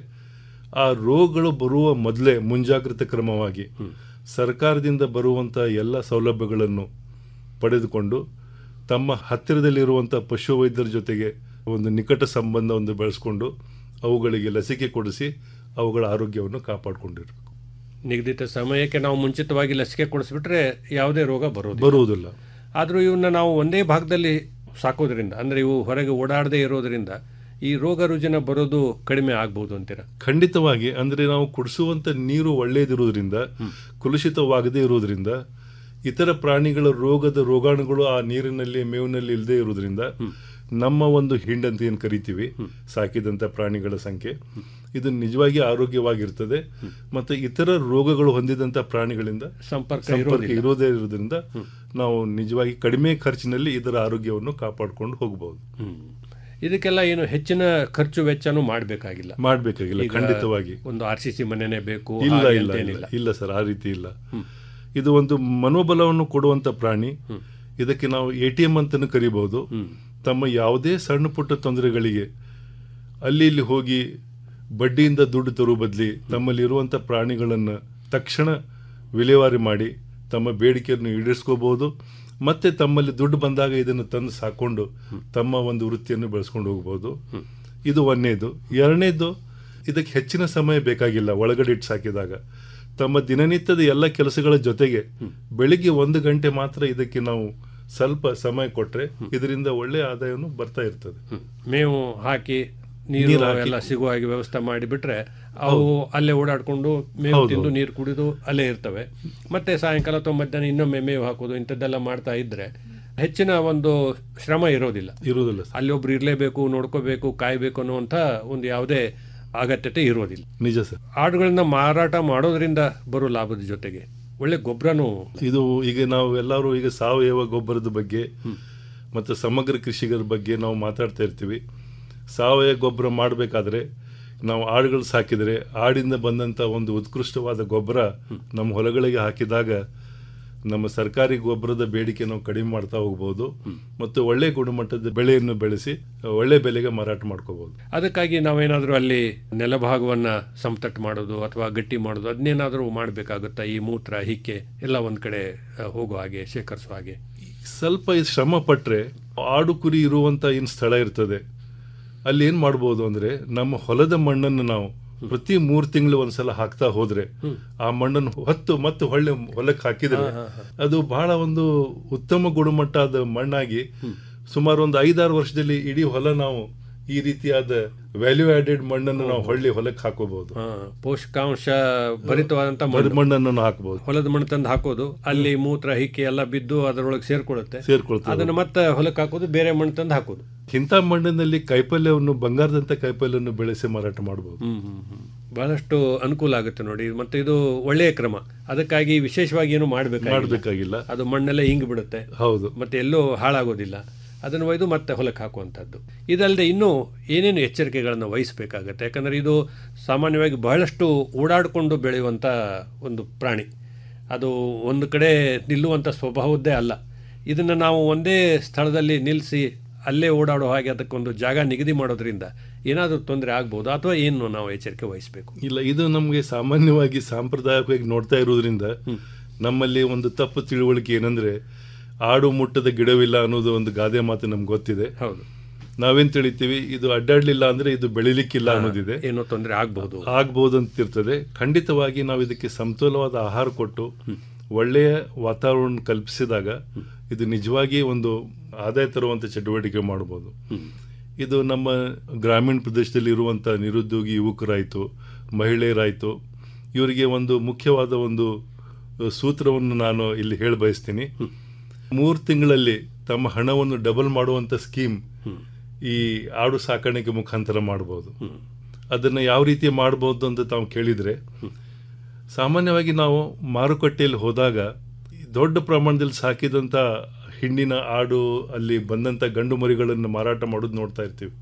[SPEAKER 1] ಆ ರೋಗಗಳು ಬರುವ ಮೊದಲೇ ಮುಂಜಾಗ್ರತಾ ಕ್ರಮವಾಗಿ ಸರ್ಕಾರದಿಂದ ಬರುವಂಥ ಎಲ್ಲ ಸೌಲಭ್ಯಗಳನ್ನು ಪಡೆದುಕೊಂಡು ತಮ್ಮ ಹತ್ತಿರದಲ್ಲಿರುವಂಥ ಪಶುವೈದ್ಯರ ಜೊತೆಗೆ ಒಂದು ನಿಕಟ ಸಂಬಂಧವನ್ನು ಬೆಳೆಸ್ಕೊಂಡು ಅವುಗಳಿಗೆ ಲಸಿಕೆ ಕೊಡಿಸಿ ಅವುಗಳ ಆರೋಗ್ಯವನ್ನು ಕಾಪಾಡಿಕೊಂಡಿರ್ಬೇಕು
[SPEAKER 10] ನಿಗದಿತ ಸಮಯಕ್ಕೆ ನಾವು ಮುಂಚಿತವಾಗಿ ಲಸಿಕೆ ಕೊಡಿಸ್ಬಿಟ್ರೆ ಯಾವುದೇ ರೋಗ ಬರೋದು
[SPEAKER 1] ಬರುವುದಿಲ್ಲ
[SPEAKER 10] ಆದರೂ ಇವನ್ನ ನಾವು ಒಂದೇ ಭಾಗದಲ್ಲಿ ಸಾಕೋದ್ರಿಂದ ಅಂದ್ರೆ ಇವು ಹೊರಗೆ ಓಡಾಡದೇ ಇರೋದ್ರಿಂದ ಈ ರೋಗ ರುಜಿನ ಬರೋದು ಕಡಿಮೆ ಆಗ್ಬೋದು ಅಂತೀರಾ
[SPEAKER 1] ಖಂಡಿತವಾಗಿ ಅಂದ್ರೆ ನಾವು ಕುಡಿಸುವಂತ ನೀರು ಒಳ್ಳೆಯದಿರುವುದರಿಂದ ಕಲುಷಿತವಾಗದೇ ಇರುವುದರಿಂದ ಇತರ ಪ್ರಾಣಿಗಳ ರೋಗದ ರೋಗಾಣುಗಳು ಆ ನೀರಿನಲ್ಲಿ ಮೇವಿನಲ್ಲಿ ಇಲ್ಲದೆ ಇರುವುದರಿಂದ ನಮ್ಮ ಒಂದು ಹಿಂಡ್ ಅಂತ ಏನು ಕರಿತೀವಿ ಸಾಕಿದಂತ ಪ್ರಾಣಿಗಳ ಸಂಖ್ಯೆ ಇದು ನಿಜವಾಗಿ ಆರೋಗ್ಯವಾಗಿರ್ತದೆ ಮತ್ತೆ ಇತರ ರೋಗಗಳು ಹೊಂದಿದಂತ ಪ್ರಾಣಿಗಳಿಂದ
[SPEAKER 10] ಸಂಪರ್ಕ
[SPEAKER 1] ಸಂಪರ್ಕ
[SPEAKER 10] ಇರೋದಿಲ್ಲ.
[SPEAKER 1] ಇರೋದೇ ಇರೋದ್ರಿಂದ ನಾವು ನಿಜವಾಗಿ ಕಡಿಮೆ ಖರ್ಚಿನಲ್ಲಿ ಇದರ ಆರೋಗ್ಯವನ್ನು ಕಾಪಾಡಿಕೊಂಡು ಹೋಗಬಹುದು
[SPEAKER 10] ಇದಕ್ಕೆಲ್ಲ ಏನು ಹೆಚ್ಚಿನ ಖರ್ಚು ವೆಚ್ಚನೂ ಮಾಡಬೇಕಾಗಿಲ್ಲ
[SPEAKER 1] ಮಾಡ್ಬೇಕಾಗಿಲ್ಲ,
[SPEAKER 10] ಈಗ
[SPEAKER 1] ಖಂಡಿತವಾಗಿ.
[SPEAKER 10] ಒಂದು ಆರ್ ಸಿ ಸಿ ಮನೆನೇ ಬೇಕು
[SPEAKER 1] ಇಲ್ಲ
[SPEAKER 10] ಹಾಗೆ
[SPEAKER 1] ಇಲ್ಲ
[SPEAKER 10] ಅಂತೇನಿಲ್ಲ.
[SPEAKER 1] ಇಲ್ಲ ಇಲ್ಲ ಸರ್ ಆ ರೀತಿ ಇಲ್ಲ ಇದು ಒಂದು ಮನೋಬಲವನ್ನು ಕೊಡುವಂತ ಪ್ರಾಣಿ ಇದಕ್ಕೆ ನಾವು ಎ ಟಿ ಎಂ ಅಂತಾನು ಕರಿಬಹುದು ತಮ್ಮ ಯಾವುದೇ ಸಣ್ಣ ಪುಟ್ಟ ತೊಂದರೆಗಳಿಗೆ ಅಲ್ಲಿ ಇಲ್ಲಿ ಹೋಗಿ ಬಡ್ಡಿಯಿಂದ ದುಡ್ಡು ತರುವ ಬದಲಿ ತಮ್ಮಲ್ಲಿರುವಂಥ ಪ್ರಾಣಿಗಳನ್ನು ತಕ್ಷಣ ವಿಲೇವಾರಿ ಮಾಡಿ ತಮ್ಮ ಬೇಡಿಕೆಯನ್ನು ಈಡೇರಿಸ್ಕೋಬಹುದು ಮತ್ತೆ ತಮ್ಮಲ್ಲಿ ದುಡ್ಡು ಬಂದಾಗ ಇದನ್ನು ತಂದು ಸಾಕೊಂಡು ತಮ್ಮ ಒಂದು ವೃತ್ತಿಯನ್ನು ಬೆಳೆಸ್ಕೊಂಡು ಹೋಗ್ಬೋದು ಇದು ಒಂದನೇದು ಎರಡನೇದು ಇದಕ್ಕೆ ಹೆಚ್ಚಿನ ಸಮಯ ಬೇಕಾಗಿಲ್ಲ ಒಳಗಡೆ ಇಟ್ಟು ಸಾಕಿದಾಗ ತಮ್ಮ ದಿನನಿತ್ಯದ ಎಲ್ಲ ಕೆಲಸಗಳ ಜೊತೆಗೆ ಬೆಳಿಗ್ಗೆ ಒಂದು ಗಂಟೆ ಮಾತ್ರ ಇದಕ್ಕೆ ನಾವು ಸ್ವಲ್ಪ ಸಮಯ ಕೊಟ್ರೆ ಇದರಿಂದ ಒಳ್ಳೆ ಆದಾಯವನ್ನು ಬರ್ತಾ ಇರ್ತದೆ
[SPEAKER 10] ಮೇವು ಹಾಕಿ ನೀರು
[SPEAKER 1] ನೀರು ಹಾಕಿ.
[SPEAKER 10] ಎಲ್ಲ ಸಿಗುವ ಹಾಗೆ ವ್ಯವಸ್ಥೆ ಮಾಡಿಬಿಟ್ರೆ ಅವು ಅಲ್ಲೇ ಓಡಾಡ್ಕೊಂಡು ಮೇವು
[SPEAKER 1] ಹೌದು,
[SPEAKER 10] ತಿಂದು
[SPEAKER 1] ಹೌದು.
[SPEAKER 10] ನೀರು ಕುಡಿದು ಅಲ್ಲೇ ಇರ್ತವೆ ಮತ್ತೆ ಸಾಯಂಕಾಲ ಅಥವಾ ಮಧ್ಯಾಹ್ನ ಇನ್ನೊಮ್ಮೆ ಮೇವು ಹಾಕೋದು ಇಂಥದ್ದೆಲ್ಲ ಮಾಡ್ತಾ ಇದ್ರೆ ಹೆಚ್ಚಿನ ಒಂದು ಶ್ರಮ ಇರೋದಿಲ್ಲ
[SPEAKER 1] ಇರುವುದಿಲ್ಲ
[SPEAKER 10] ಅಲ್ಲಿ ಒಬ್ರು ಇರಲೇಬೇಕು ನೋಡ್ಕೋಬೇಕು ಕಾಯ್ಬೇಕು ಅನ್ನುವಂಥ ಒಂದು ಯಾವುದೇ ಅಗತ್ಯತೆ ಇರೋದಿಲ್ಲ
[SPEAKER 1] ನಿಜ ಸರ್
[SPEAKER 10] ಆಡುಗಳನ್ನ ಮಾರಾಟ ಮಾಡೋದ್ರಿಂದ ಬರೋ ಲಾಭದ ಜೊತೆಗೆ ಒಳ್ಳೆ ಗೊಬ್ಬರನೂ
[SPEAKER 1] ಇದು ಈಗ ನಾವು ಎಲ್ಲರೂ ಈಗ ಸಾವಯವ ಗೊಬ್ಬರದ ಬಗ್ಗೆ ಮತ್ತು ಸಮಗ್ರ ಕೃಷಿಗರ ಬಗ್ಗೆ ನಾವು ಮಾತಾಡ್ತಾ ಇರ್ತೀವಿ ಸಾವಯವ ಗೊಬ್ಬರ ಮಾಡಬೇಕಾದ್ರೆ ನಾವು ಆಡುಗಳು ಸಾಕಿದರೆ ಆಡಿಂದ ಬಂದಂಥ ಒಂದು ಉತ್ಕೃಷ್ಟವಾದ ಗೊಬ್ಬರ ನಮ್ಮ ಹೊಲಗಳಿಗೆ ಹಾಕಿದಾಗ ನಮ್ಮ ಸರ್ಕಾರಿ ಗೊಬ್ಬರದ ಬೇಡಿಕೆ ನಾವು ಕಡಿಮೆ ಮಾಡ್ತಾ ಹೋಗ್ಬೋದು ಮತ್ತು ಒಳ್ಳೆ ಗುಣಮಟ್ಟದ ಬೆಳೆಯನ್ನು ಬೆಳೆಸಿ ಒಳ್ಳೆ ಬೆಲೆಗೆ ಮಾರಾಟ ಮಾಡ್ಕೋಬಹುದು
[SPEAKER 10] ಅದಕ್ಕಾಗಿ ನಾವೇನಾದರೂ ಅಲ್ಲಿ ನೆಲಭಾಗವನ್ನು ಸಮತಟ್ಟು ಮಾಡೋದು ಅಥವಾ ಗಟ್ಟಿ ಮಾಡೋದು ಅದನ್ನೇನಾದರೂ ಮಾಡಬೇಕಾಗುತ್ತಾ ಈ ಮೂತ್ರ ಹಿಕ್ಕೆ ಎಲ್ಲ ಒಂದು ಕಡೆ ಆ, ಹೋಗೋ ಹಾಗೆ ಶೇಖರಿಸೋ ಹಾಗೆ
[SPEAKER 1] ಸ್ವಲ್ಪ ಈ ಶ್ರಮ ಪಟ್ಟರೆ ಆಡು ಕುರಿ ಇರುವಂಥ ಏನು ಸ್ಥಳ ಇರ್ತದೆ ಅಲ್ಲಿ ಏನು ಮಾಡ್ಬೋದು ಅಂದರೆ ನಮ್ಮ ಹೊಲದ ಮಣ್ಣನ್ನು ನಾವು ಪ್ರತಿ ಮೂರು ತಿಂಗಳು ಒಂದ್ಸಲ ಹಾಕ್ತಾ ಹೋದ್ರೆ ಆ ಮಣ್ಣನ್ನು ಹೊತ್ತು ಮತ್ತೆ ಹೊಳ್ಳೆ ಹೊಲಕ್ಕೆ ಹಾಕಿದ್ರೆ ಅದು ಬಹಳ ಒಂದು ಉತ್ತಮ ಗುಣಮಟ್ಟದ ಮಣ್ಣಾಗಿ ಸುಮಾರು ಒಂದು ಐದಾರು ವರ್ಷದಲ್ಲಿ ಇಡೀ ಹೊಲ ನಾವು ಈ ರೀತಿಯಾದ ವ್ಯಾಲ್ಯೂ ಆಡೆಡ್ ಮಣ್ಣನ್ನು ನಾವು ಹೊಳ್ಳಿ ಹೊಲಕ್ಕೆ ಹಾಕೋಬಹುದು
[SPEAKER 10] ಆ, ಪೋಷಕಾಂಶ ಭರಿತವಾದಂಥ
[SPEAKER 1] ಬರೀ
[SPEAKER 10] ಮಣ್ಣು
[SPEAKER 1] ಮಣ್ಣನ್ನು ಹಾಕಬಹುದು
[SPEAKER 10] ಹೊಲದ ಮಣ್ಣು ತಂದು ಹಾಕೋದು ಅಲ್ಲಿ ಮೂತ್ರ ಹಿಕ್ಕೆ ಎಲ್ಲ ಬಿದ್ದು ಅದರೊಳಗೆ ಸೇರ್ಕೊಳ್ಳುತ್ತೆ
[SPEAKER 1] ಸೇರ್ಕೊಳ್ತದೆ.
[SPEAKER 10] ಅದನ್ನು ಮತ್ತೆ ಹೊಲಕ್ಕೆ ಹಾಕೋದು ಬೇರೆ ಮಣ್ಣು ತಂದು ಹಾಕೋದು
[SPEAKER 1] ಇಂಥ ಮಣ್ಣಿನಲ್ಲಿ ಕಾಯಿಪಲ್ಯವನ್ನು ಬಂಗಾರದಂತ ಕಾಯಿಪಲ್ಯವನ್ನು ಬೆಳೆಸಿ ಮಾರಾಟ ಮಾಡಬಹುದು
[SPEAKER 10] ಹ್ಮ್ ಹ್ಮ್ ಹ್ಮ್. ಬಹಳಷ್ಟು ಅನುಕೂಲ ಆಗುತ್ತೆ ನೋಡಿ ಮತ್ತೆ ಇದು ಒಳ್ಳೆಯ ಕ್ರಮ ಅದಕ್ಕಾಗಿ ವಿಶೇಷವಾಗಿ ಏನು ಮಾಡಬೇಕಾಗಿಲ್ಲ
[SPEAKER 1] ಮಾಡ್ಬೇಕಾಗಿಲ್ಲ.
[SPEAKER 10] ಅದು ಮಣ್ಣೆಲ್ಲ ಹಿಂಗ್ ಬಿಡುತ್ತೆ
[SPEAKER 1] ಹೌದು
[SPEAKER 10] ಮತ್ತೆ ಎಲ್ಲೂ ಹಾಳಾಗೋದಿಲ್ಲ ಅದನ್ನು ಒಯ್ದು ಮತ್ತೆ ಹೊಲಕ್ಕೆ ಹಾಕುವಂಥದ್ದು ಇದಲ್ಲದೆ ಇನ್ನೂ ಏನೇನು ಎಚ್ಚರಿಕೆಗಳನ್ನು ವಹಿಸಬೇಕಾಗತ್ತೆ ಯಾಕಂದರೆ ಇದು ಸಾಮಾನ್ಯವಾಗಿ ಬಹಳಷ್ಟು ಓಡಾಡಿಕೊಂಡು ಬೆಳೆಯುವಂಥ ಒಂದು ಪ್ರಾಣಿ ಅದು ಒಂದು ಕಡೆ ನಿಲ್ಲುವಂಥ ಸ್ವಭಾವದ್ದೇ ಅಲ್ಲ ಇದನ್ನು ನಾವು ಒಂದೇ ಸ್ಥಳದಲ್ಲಿ ನಿಲ್ಲಿಸಿ ಅಲ್ಲೇ ಓಡಾಡೋ ಹಾಗೆ ಅದಕ್ಕೊಂದು ಜಾಗ ನಿಗದಿ ಮಾಡೋದ್ರಿಂದ ಏನಾದರೂ ತೊಂದರೆ ಆಗ್ಬೋದು ಅಥವಾ ಏನು ನಾವು ಎಚ್ಚರಿಕೆ ವಹಿಸಬೇಕು
[SPEAKER 1] ಇಲ್ಲ ಇದು ನಮಗೆ ಸಾಮಾನ್ಯವಾಗಿ ಸಾಂಪ್ರದಾಯಿಕವಾಗಿ ನೋಡ್ತಾ ಇರೋದ್ರಿಂದ ನಮ್ಮಲ್ಲಿ ಒಂದು ತಪ್ಪು ತಿಳುವಳಿಕೆ ಏನಂದ್ರೆ ಆಡು ಮುಟ್ಟದ ಗಿಡವಿಲ್ಲ ಅನ್ನೋದು ಒಂದು ಗಾದೆ ಮಾತು ನಮ್ಗೆ ಗೊತ್ತಿದೆ
[SPEAKER 10] ಹೌದು
[SPEAKER 1] ನಾವೇನ್ ತಿಳಿತೀವಿ ಇದು ಅಡ್ಡಾಡ್ಲಿಲ್ಲ ಅಂದ್ರೆ ಇದು ಬೆಳಿಲಿಕ್ಕಿಲ್ಲ ಅನ್ನೋದಿದೆ
[SPEAKER 10] ಏನೋ ತೊಂದರೆ ಆಗ್ಬೋದು
[SPEAKER 1] ಆಗ್ಬೋದು ಅಂತ ಇರ್ತದೆ ಖಂಡಿತವಾಗಿ ನಾವು ಇದಕ್ಕೆ ಸಮತೋಲವಾದ ಆಹಾರ ಕೊಟ್ಟು ಒಳ್ಳೆಯ ವಾತಾವರಣ ಕಲ್ಪಿಸಿದಾಗ ಇದು ನಿಜವಾಗಿ ಒಂದು ಆದಾಯ ತರುವಂತ ಚಟುವಟಿಕೆ ಮಾಡಬಹುದು ಇದು ನಮ್ಮ ಗ್ರಾಮೀಣ ಪ್ರದೇಶದಲ್ಲಿ ಇರುವಂಥ ನಿರುದ್ಯೋಗಿ ಯುವಕರಾಯಿತು ಮಹಿಳೆಯರಾಯಿತು ಇವರಿಗೆ ಒಂದು ಮುಖ್ಯವಾದ ಒಂದು ಅಹ್, ಸೂತ್ರವನ್ನು ನಾನು ಇಲ್ಲಿ ಹೇಳ ಬಯಸ್ತೀನಿ ಮೂರು ತಿಂಗಳಲ್ಲಿ ತಮ್ಮ ಹಣವನ್ನು ಡಬಲ್ ಮಾಡುವಂಥ ಸ್ಕೀಮ್ ಈ ಆಡು ಸಾಕಾಣಿಕೆ ಮುಖಾಂತರ ಮಾಡಬಹುದು ಅದನ್ನು ಯಾವ ರೀತಿ ಮಾಡಬಹುದು ಅಂತ ತಾವು ಕೇಳಿದರೆ ಸಾಮಾನ್ಯವಾಗಿ ನಾವು ಮಾರುಕಟ್ಟೆಯಲ್ಲಿ ಹೋದಾಗ ಈ ದೊಡ್ಡ ಪ್ರಮಾಣದಲ್ಲಿ ಸಾಕಿದಂಥ ಹಿಂಡಿನ ಆಡು ಅಲ್ಲಿ ಬಂದಂಥ ಗಂಡು ಮರಿಗಳನ್ನು ಮಾರಾಟ ಮಾಡೋದು ನೋಡ್ತಾ ಇರ್ತೀವಿ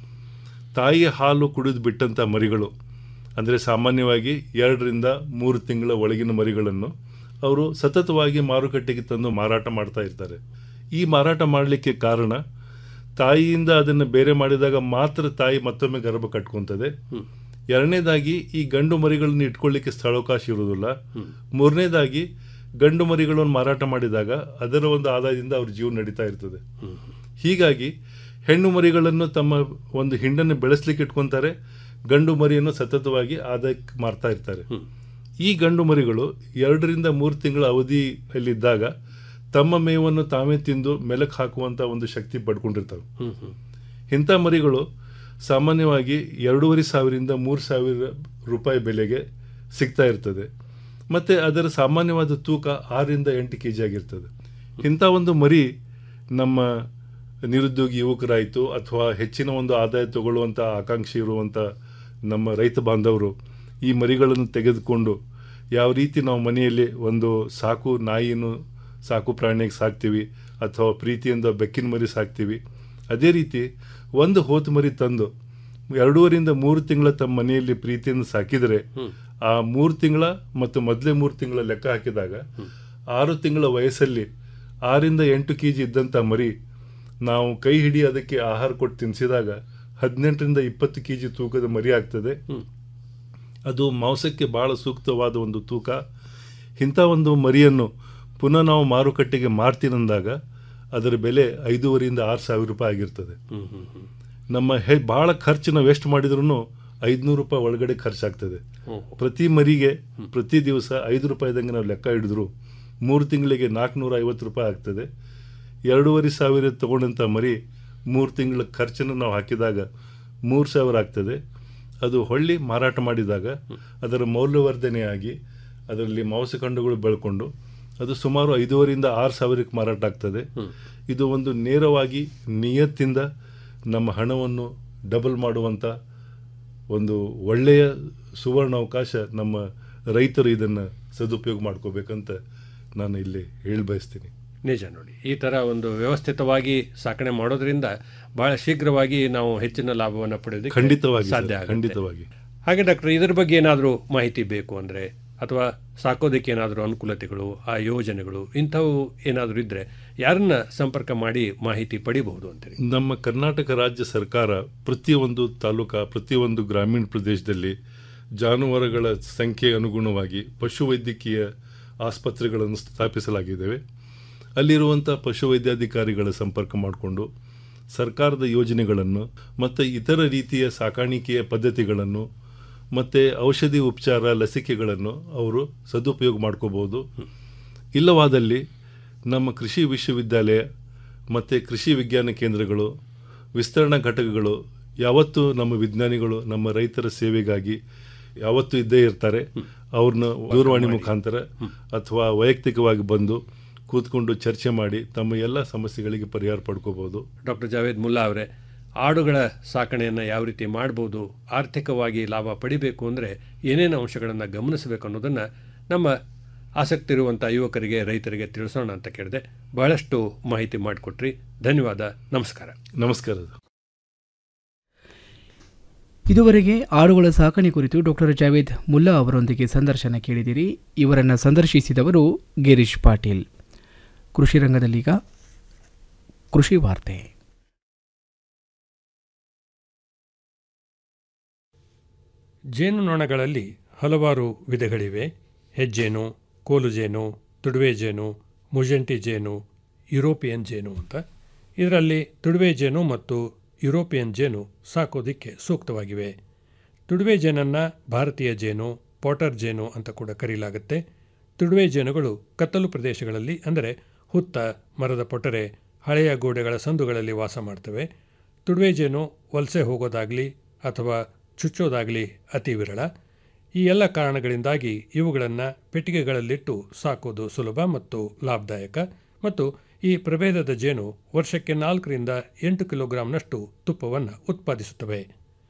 [SPEAKER 1] ತಾಯಿ ಹಾಲು ಕುಡಿದು ಬಿಟ್ಟಂಥ ಮರಿಗಳು ಅಂದರೆ ಸಾಮಾನ್ಯವಾಗಿ ಎರಡರಿಂದ ಮೂರು ತಿಂಗಳ ಒಳಗಿನ ಮರಿಗಳನ್ನು ಅವರು ಸತತವಾಗಿ ಮಾರುಕಟ್ಟೆಗೆ ತಂದು ಮಾರಾಟ ಮಾಡ್ತಾ ಇರ್ತಾರೆ ಈ ಮಾರಾಟ ಮಾಡಲಿಕ್ಕೆ ಕಾರಣ ತಾಯಿಯಿಂದ ಅದನ್ನು ಬೇರೆ ಮಾಡಿದಾಗ ಮಾತ್ರ ತಾಯಿ ಮತ್ತೊಮ್ಮೆ ಗರ್ಭ ಕಟ್ಕೊತದೆ ಎರಡನೇದಾಗಿ ಈ ಗಂಡು ಮರಿಗಳನ್ನು ಇಟ್ಕೊಳ್ಳಿಕ್ಕೆ ಸ್ಥಳಾವಕಾಶ ಇರುವುದಿಲ್ಲ ಮೂರನೇದಾಗಿ ಗಂಡು ಮರಿಗಳನ್ನು ಮಾರಾಟ ಮಾಡಿದಾಗ ಅದರ ಒಂದು ಆದಾಯದಿಂದ ಅವ್ರ ಜೀವ ನಡೀತಾ ಇರ್ತದೆ ಹೀಗಾಗಿ ಹೆಣ್ಣು ಮರಿಗಳನ್ನು ತಮ್ಮ ಒಂದು ಹಿಂಡನ್ನು ಬೆಳೆಸ್ಲಿಕ್ಕೆ ಇಟ್ಕೊಂತಾರೆ ಗಂಡು ಮರಿಯನ್ನು ಸತತವಾಗಿ ಆದಾಯಕ್ಕೆ ಮಾರ್ತಾ ಇರ್ತಾರೆ ಈ ಗಂಡು ಮರಿಗಳು ಎರಡರಿಂದ ಮೂರು ತಿಂಗಳ ಅವಧಿಯಲ್ಲಿದ್ದಾಗ ತಮ್ಮ ಮೇವನ್ನು ತಾವೇ ತಿಂದು ಮೆಲಕ್ ಹಾಕುವಂತ ಒಂದು ಶಕ್ತಿ ಪಡ್ಕೊಂಡಿರ್ತವೆ ಇಂಥ ಮರಿಗಳು ಸಾಮಾನ್ಯವಾಗಿ ಎರಡೂವರೆ ಸಾವಿರದಿಂದ ಮೂರು ಸಾವಿರ ರೂಪಾಯಿ ಬೆಲೆಗೆ ಸಿಗ್ತಾ ಇರ್ತದೆ ಮತ್ತು ಅದರ ಸಾಮಾನ್ಯವಾದ ತೂಕ ಆರರಿಂದ ಎಂಟು ಕೆ ಜಿ ಆಗಿರ್ತದೆ ಇಂಥ ಒಂದು ಮರಿ ನಮ್ಮ ನಿರುದ್ಯೋಗಿ ಯುವಕರಾಯಿತು ಅಥವಾ ಹೆಚ್ಚಿನ ಒಂದು ಆದಾಯ ತಗೊಳ್ಳುವಂಥ ಆಕಾಂಕ್ಷೆ ಇರುವಂಥ ನಮ್ಮ ರೈತ ಬಾಂಧವರು ಈ ಮರಿಗಳನ್ನು ತೆಗೆದುಕೊಂಡು ಯಾವ ರೀತಿ ನಾವು ಮನೆಯಲ್ಲಿ ಒಂದು ಸಾಕು ನಾಯಿಯನ್ನು ಸಾಕು ಪ್ರಾಣಿಗೆ ಸಾಕ್ತೀವಿ ಅಥವಾ ಪ್ರೀತಿಯಿಂದ ಬೆಕ್ಕಿನ ಮರಿ ಸಾಕ್ತೀವಿ ಅದೇ ರೀತಿ ಒಂದು ಹೋತು ಮರಿ ತಂದು ಎರಡೂವರಿಂದ ಮೂರು ತಿಂಗಳ ತಮ್ಮ ಮನೆಯಲ್ಲಿ ಪ್ರೀತಿಯಿಂದ ಸಾಕಿದರೆ ಆ ಮೂರು ತಿಂಗಳ ಮತ್ತು ಮೊದಲೇ ಮೂರು ತಿಂಗಳ ಲೆಕ್ಕ ಹಾಕಿದಾಗ ಆರು ತಿಂಗಳ ವಯಸ್ಸಲ್ಲಿ ಆರಿಂದ ಎಂಟು ಕೆ ಜಿ ಇದ್ದಂಥ ಮರಿ ನಾವು ಕೈ ಹಿಡಿ ಅದಕ್ಕೆ ಆಹಾರ ಕೊಟ್ಟು ತಿನ್ನಿಸಿದಾಗ ಹದಿನೆಂಟರಿಂದ ಇಪ್ಪತ್ತು ಕೆ ಜಿ ತೂಕದ ಮರಿ ಆಗ್ತದೆ ಅದು ಮಾಂಸಕ್ಕೆ ಬಹಳ ಸೂಕ್ತವಾದ ಒಂದು ತೂಕ ಇಂಥ ಒಂದು ಮರಿಯನ್ನು ಪುನಃ ನಾವು ಮಾರುಕಟ್ಟೆಗೆ ಮಾರ್ತೀನಂದಾಗ ಅದರ ಬೆಲೆ ಐದೂವರೆಯಿಂದ ಆರು ಸಾವಿರ ರೂಪಾಯಿ ಆಗಿರ್ತದೆ ನಮ್ಮ ಹೆ ಭಾಳ ಖರ್ಚು ನಾವು ಎಷ್ಟು ಮಾಡಿದ್ರೂ ಐದುನೂರು ರೂಪಾಯಿ ಒಳಗಡೆ ಖರ್ಚಾಗ್ತದೆ ಪ್ರತಿ ಮರಿಗೆ ಪ್ರತಿ ದಿವಸ ಐದು ರೂಪಾಯಿದಂಗೆ ನಾವು ಲೆಕ್ಕ ಹಿಡಿದ್ರು ಮೂರು ತಿಂಗಳಿಗೆ ನಾಲ್ಕುನೂರ ಐವತ್ತು ರೂಪಾಯಿ ಆಗ್ತದೆ ಎರಡೂವರೆ ಸಾವಿರ ತಗೊಂಡಂಥ ಮರಿ ಮೂರು ತಿಂಗಳ ಖರ್ಚನ್ನು ನಾವು ಹಾಕಿದಾಗ ಮೂರು ಸಾವಿರ ಆಗ್ತದೆ ಅದು ಹೊಳ್ಳಿ ಮಾರಾಟ ಮಾಡಿದಾಗ ಅದರ ಮೌಲ್ಯವರ್ಧನೆಯಾಗಿ ಅದರಲ್ಲಿ ಮಾಂಸಖಂಡಗಳು ಬೆಳ್ಕೊಂಡು ಅದು ಸುಮಾರು ಐದೂವರಿಂದ ಆರು ಸಾವಿರಕ್ಕೆ ಮಾರಾಟ ಆಗ್ತದೆ ಇದು ಒಂದು ನೇರವಾಗಿ ನಿಯತ್ತಿಂದ ನಮ್ಮ ಹಣವನ್ನು ಡಬಲ್ ಮಾಡುವಂಥ ಒಂದು ಒಳ್ಳೆಯ ಸುವರ್ಣ ಅವಕಾಶ ನಮ್ಮ ರೈತರು ಇದನ್ನು ಸದುಪಯೋಗ ಮಾಡ್ಕೋಬೇಕಂತ ನಾನು ಇಲ್ಲಿ ಹೇಳಿ ಬಯಸ್ತೀನಿ
[SPEAKER 10] ನಿಜ ನೋಡಿ ಈ ಥರ ಒಂದು ವ್ಯವಸ್ಥಿತವಾಗಿ ಸಾಕಣೆ ಮಾಡೋದ್ರಿಂದ ಬಹಳ ಶೀಘ್ರವಾಗಿ ನಾವು ಹೆಚ್ಚಿನ ಲಾಭವನ್ನು ಪಡೆಯೋದಕ್ಕೆ
[SPEAKER 1] ಖಂಡಿತವಾಗಿ ಸರ್,
[SPEAKER 10] ಸಾಧ್ಯ ಆಗುತ್ತೆ.
[SPEAKER 1] ಖಂಡಿತವಾಗಿ
[SPEAKER 10] ಹಾಗೆ ಡಾಕ್ಟರ್ ಇದರ ಬಗ್ಗೆ ಏನಾದರೂ ಮಾಹಿತಿ ಬೇಕು ಅಂದರೆ ಅಥವಾ ಸಾಕೋದಕ್ಕೆ ಏನಾದರೂ ಅನುಕೂಲತೆಗಳು ಆ ಯೋಜನೆಗಳು ಇಂಥವು ಏನಾದರೂ ಇದ್ದರೆ ಯಾರನ್ನ ಸಂಪರ್ಕ ಮಾಡಿ ಮಾಹಿತಿ ಪಡಿಬಹುದು ಅಂತೇಳಿ
[SPEAKER 1] ನಮ್ಮ ಕರ್ನಾಟಕ ರಾಜ್ಯ ಸರ್ಕಾರ ಪ್ರತಿಯೊಂದು ತಾಲೂಕಾ ಪ್ರತಿಯೊಂದು ಗ್ರಾಮೀಣ ಪ್ರದೇಶದಲ್ಲಿ ಜಾನುವಾರುಗಳ ಸಂಖ್ಯೆ ಅನುಗುಣವಾಗಿ ಪಶುವೈದ್ಯಕೀಯ ಆಸ್ಪತ್ರೆಗಳನ್ನು ಸ್ಥಾಪಿಸಲಾಗಿದ್ದೇವೆ ಅಲ್ಲಿರುವಂಥ ಪಶುವೈದ್ಯಾಧಿಕಾರಿಗಳ ಸಂಪರ್ಕ ಮಾಡಿಕೊಂಡು ಸರ್ಕಾರದ ಯೋಜನೆಗಳನ್ನು ಮತ್ತು ಇತರ ರೀತಿಯ ಸಾಕಾಣಿಕೆಯ ಪದ್ಧತಿಗಳನ್ನು ಮತ್ತು ಔಷಧಿ ಉಪಚಾರ ಲಸಿಕೆಗಳನ್ನು ಅವರು ಸದುಪಯೋಗ ಮಾಡ್ಕೋಬೋದು ಇಲ್ಲವಾದಲ್ಲಿ ನಮ್ಮ ಕೃಷಿ ವಿಶ್ವವಿದ್ಯಾಲಯ ಮತ್ತು ಕೃಷಿ ವಿಜ್ಞಾನ ಕೇಂದ್ರಗಳು ವಿಸ್ತರಣಾ ಘಟಕಗಳು ಯಾವತ್ತೂ ನಮ್ಮ ವಿಜ್ಞಾನಿಗಳು ನಮ್ಮ ರೈತರ ಸೇವೆಗಾಗಿ ಯಾವತ್ತೂ ಇದ್ದೇ ಇರ್ತಾರೆ ಅವ್ರನ್ನ ದೂರವಾಣಿ ಮುಖಾಂತರ ಅಥವಾ ವೈಯಕ್ತಿಕವಾಗಿ ಬಂದು ಕೂತ್ಕೊಂಡು ಚರ್ಚೆ ಮಾಡಿ ತಮ್ಮ ಎಲ್ಲ ಸಮಸ್ಯೆಗಳಿಗೆ ಪರಿಹಾರ ಪಡ್ಕೋಬೋದು
[SPEAKER 10] ಡಾಕ್ಟರ್ ಜಾವೇದ್ ಮುಲ್ಲಾ ಅವರೇ ಆಡುಗಳ ಸಾಕಣೆಯನ್ನು ಯಾವ ರೀತಿ ಮಾಡ್ಬೋದು ಆರ್ಥಿಕವಾಗಿ ಲಾಭ ಪಡಿಬೇಕು ಅಂದರೆ ಏನೇನು ಅಂಶಗಳನ್ನು ಗಮನಿಸಬೇಕು ಅನ್ನೋದನ್ನು ನಮ್ಮ ಆಸಕ್ತಿ ಇರುವಂಥ ಯುವಕರಿಗೆ ರೈತರಿಗೆ ತಿಳಿಸೋಣ ಅಂತ ಕೇಳಿದೆ ಬಹಳಷ್ಟು ಮಾಹಿತಿ ಮಾಡಿಕೊಟ್ರಿ ಧನ್ಯವಾದ ನಮಸ್ಕಾರ
[SPEAKER 1] ನಮಸ್ಕಾರ
[SPEAKER 3] ಇದುವರೆಗೆ ಆಡುಗಳ ಸಾಕಣೆ ಕುರಿತು ಡಾಕ್ಟರ್ ಜಾವೇದ್ ಮುಲ್ಲಾ ಅವರೊಂದಿಗೆ ಸಂದರ್ಶನ ಕೇಳಿದಿರಿ ಇವರನ್ನು ಸಂದರ್ಶಿಸಿದವರು ಗಿರೀಶ್ ಪಾಟೀಲ್ ಕೃಷಿ ರಂಗದಲ್ಲೀಗ ಕೃಷಿ ವಾರ್ತೆ
[SPEAKER 10] ಜೇನುನೊಣಗಳಲ್ಲಿ ಹಲವಾರು ವಿಧಗಳಿವೆ ಹೆಜ್ಜೇನು ಕೋಲು ಜೇನು ತುಡುವೆ ಜೇನು ಮುಜೆಂಟಿ ಜೇನು ಯುರೋಪಿಯನ್ ಜೇನು ಅಂತ ಇದರಲ್ಲಿ ತುಡುವೆ ಜೇನು ಮತ್ತು ಯುರೋಪಿಯನ್ ಜೇನು ಸಾಕೋದಕ್ಕೆ ಸೂಕ್ತವಾಗಿವೆ ತುಡುವೆ ಜೇನನ್ನು ಭಾರತೀಯ ಜೇನು ಪಾಟರ್ ಜೇನು ಅಂತ ಕೂಡ ಕರೆಯಲಾಗುತ್ತೆ ತುಡುವೆ ಜೇನುಗಳು ಕತ್ತಲು ಪ್ರದೇಶಗಳಲ್ಲಿ ಅಂದರೆ ಹುತ್ತ ಮರದ ಪೊಟರೆ ಹಳೆಯ ಗೋಡೆಗಳ ಸಂದುಗಳಲ್ಲಿ ವಾಸ ಮಾಡ್ತವೆ ತುಡುವೆ ಜೇನು ವಲಸೆ ಹೋಗೋದಾಗಲಿ ಅಥವಾ ಚುಚ್ಚೋದಾಗಲಿ ಅತಿ ವಿರಳ ಈ ಎಲ್ಲ ಕಾರಣಗಳಿಂದಾಗಿ ಇವುಗಳನ್ನು ಪೆಟ್ಟಿಗೆಗಳಲ್ಲಿಟ್ಟು ಸಾಕೋದು ಸುಲಭ ಮತ್ತು ಲಾಭದಾಯಕ ಮತ್ತು ಈ ಪ್ರಭೇದದ ಜೇನು ವರ್ಷಕ್ಕೆ ನಾಲ್ಕರಿಂದ ಎಂಟು ಕಿಲೋಗ್ರಾಂನಷ್ಟು ತುಪ್ಪವನ್ನು ಉತ್ಪಾದಿಸುತ್ತವೆ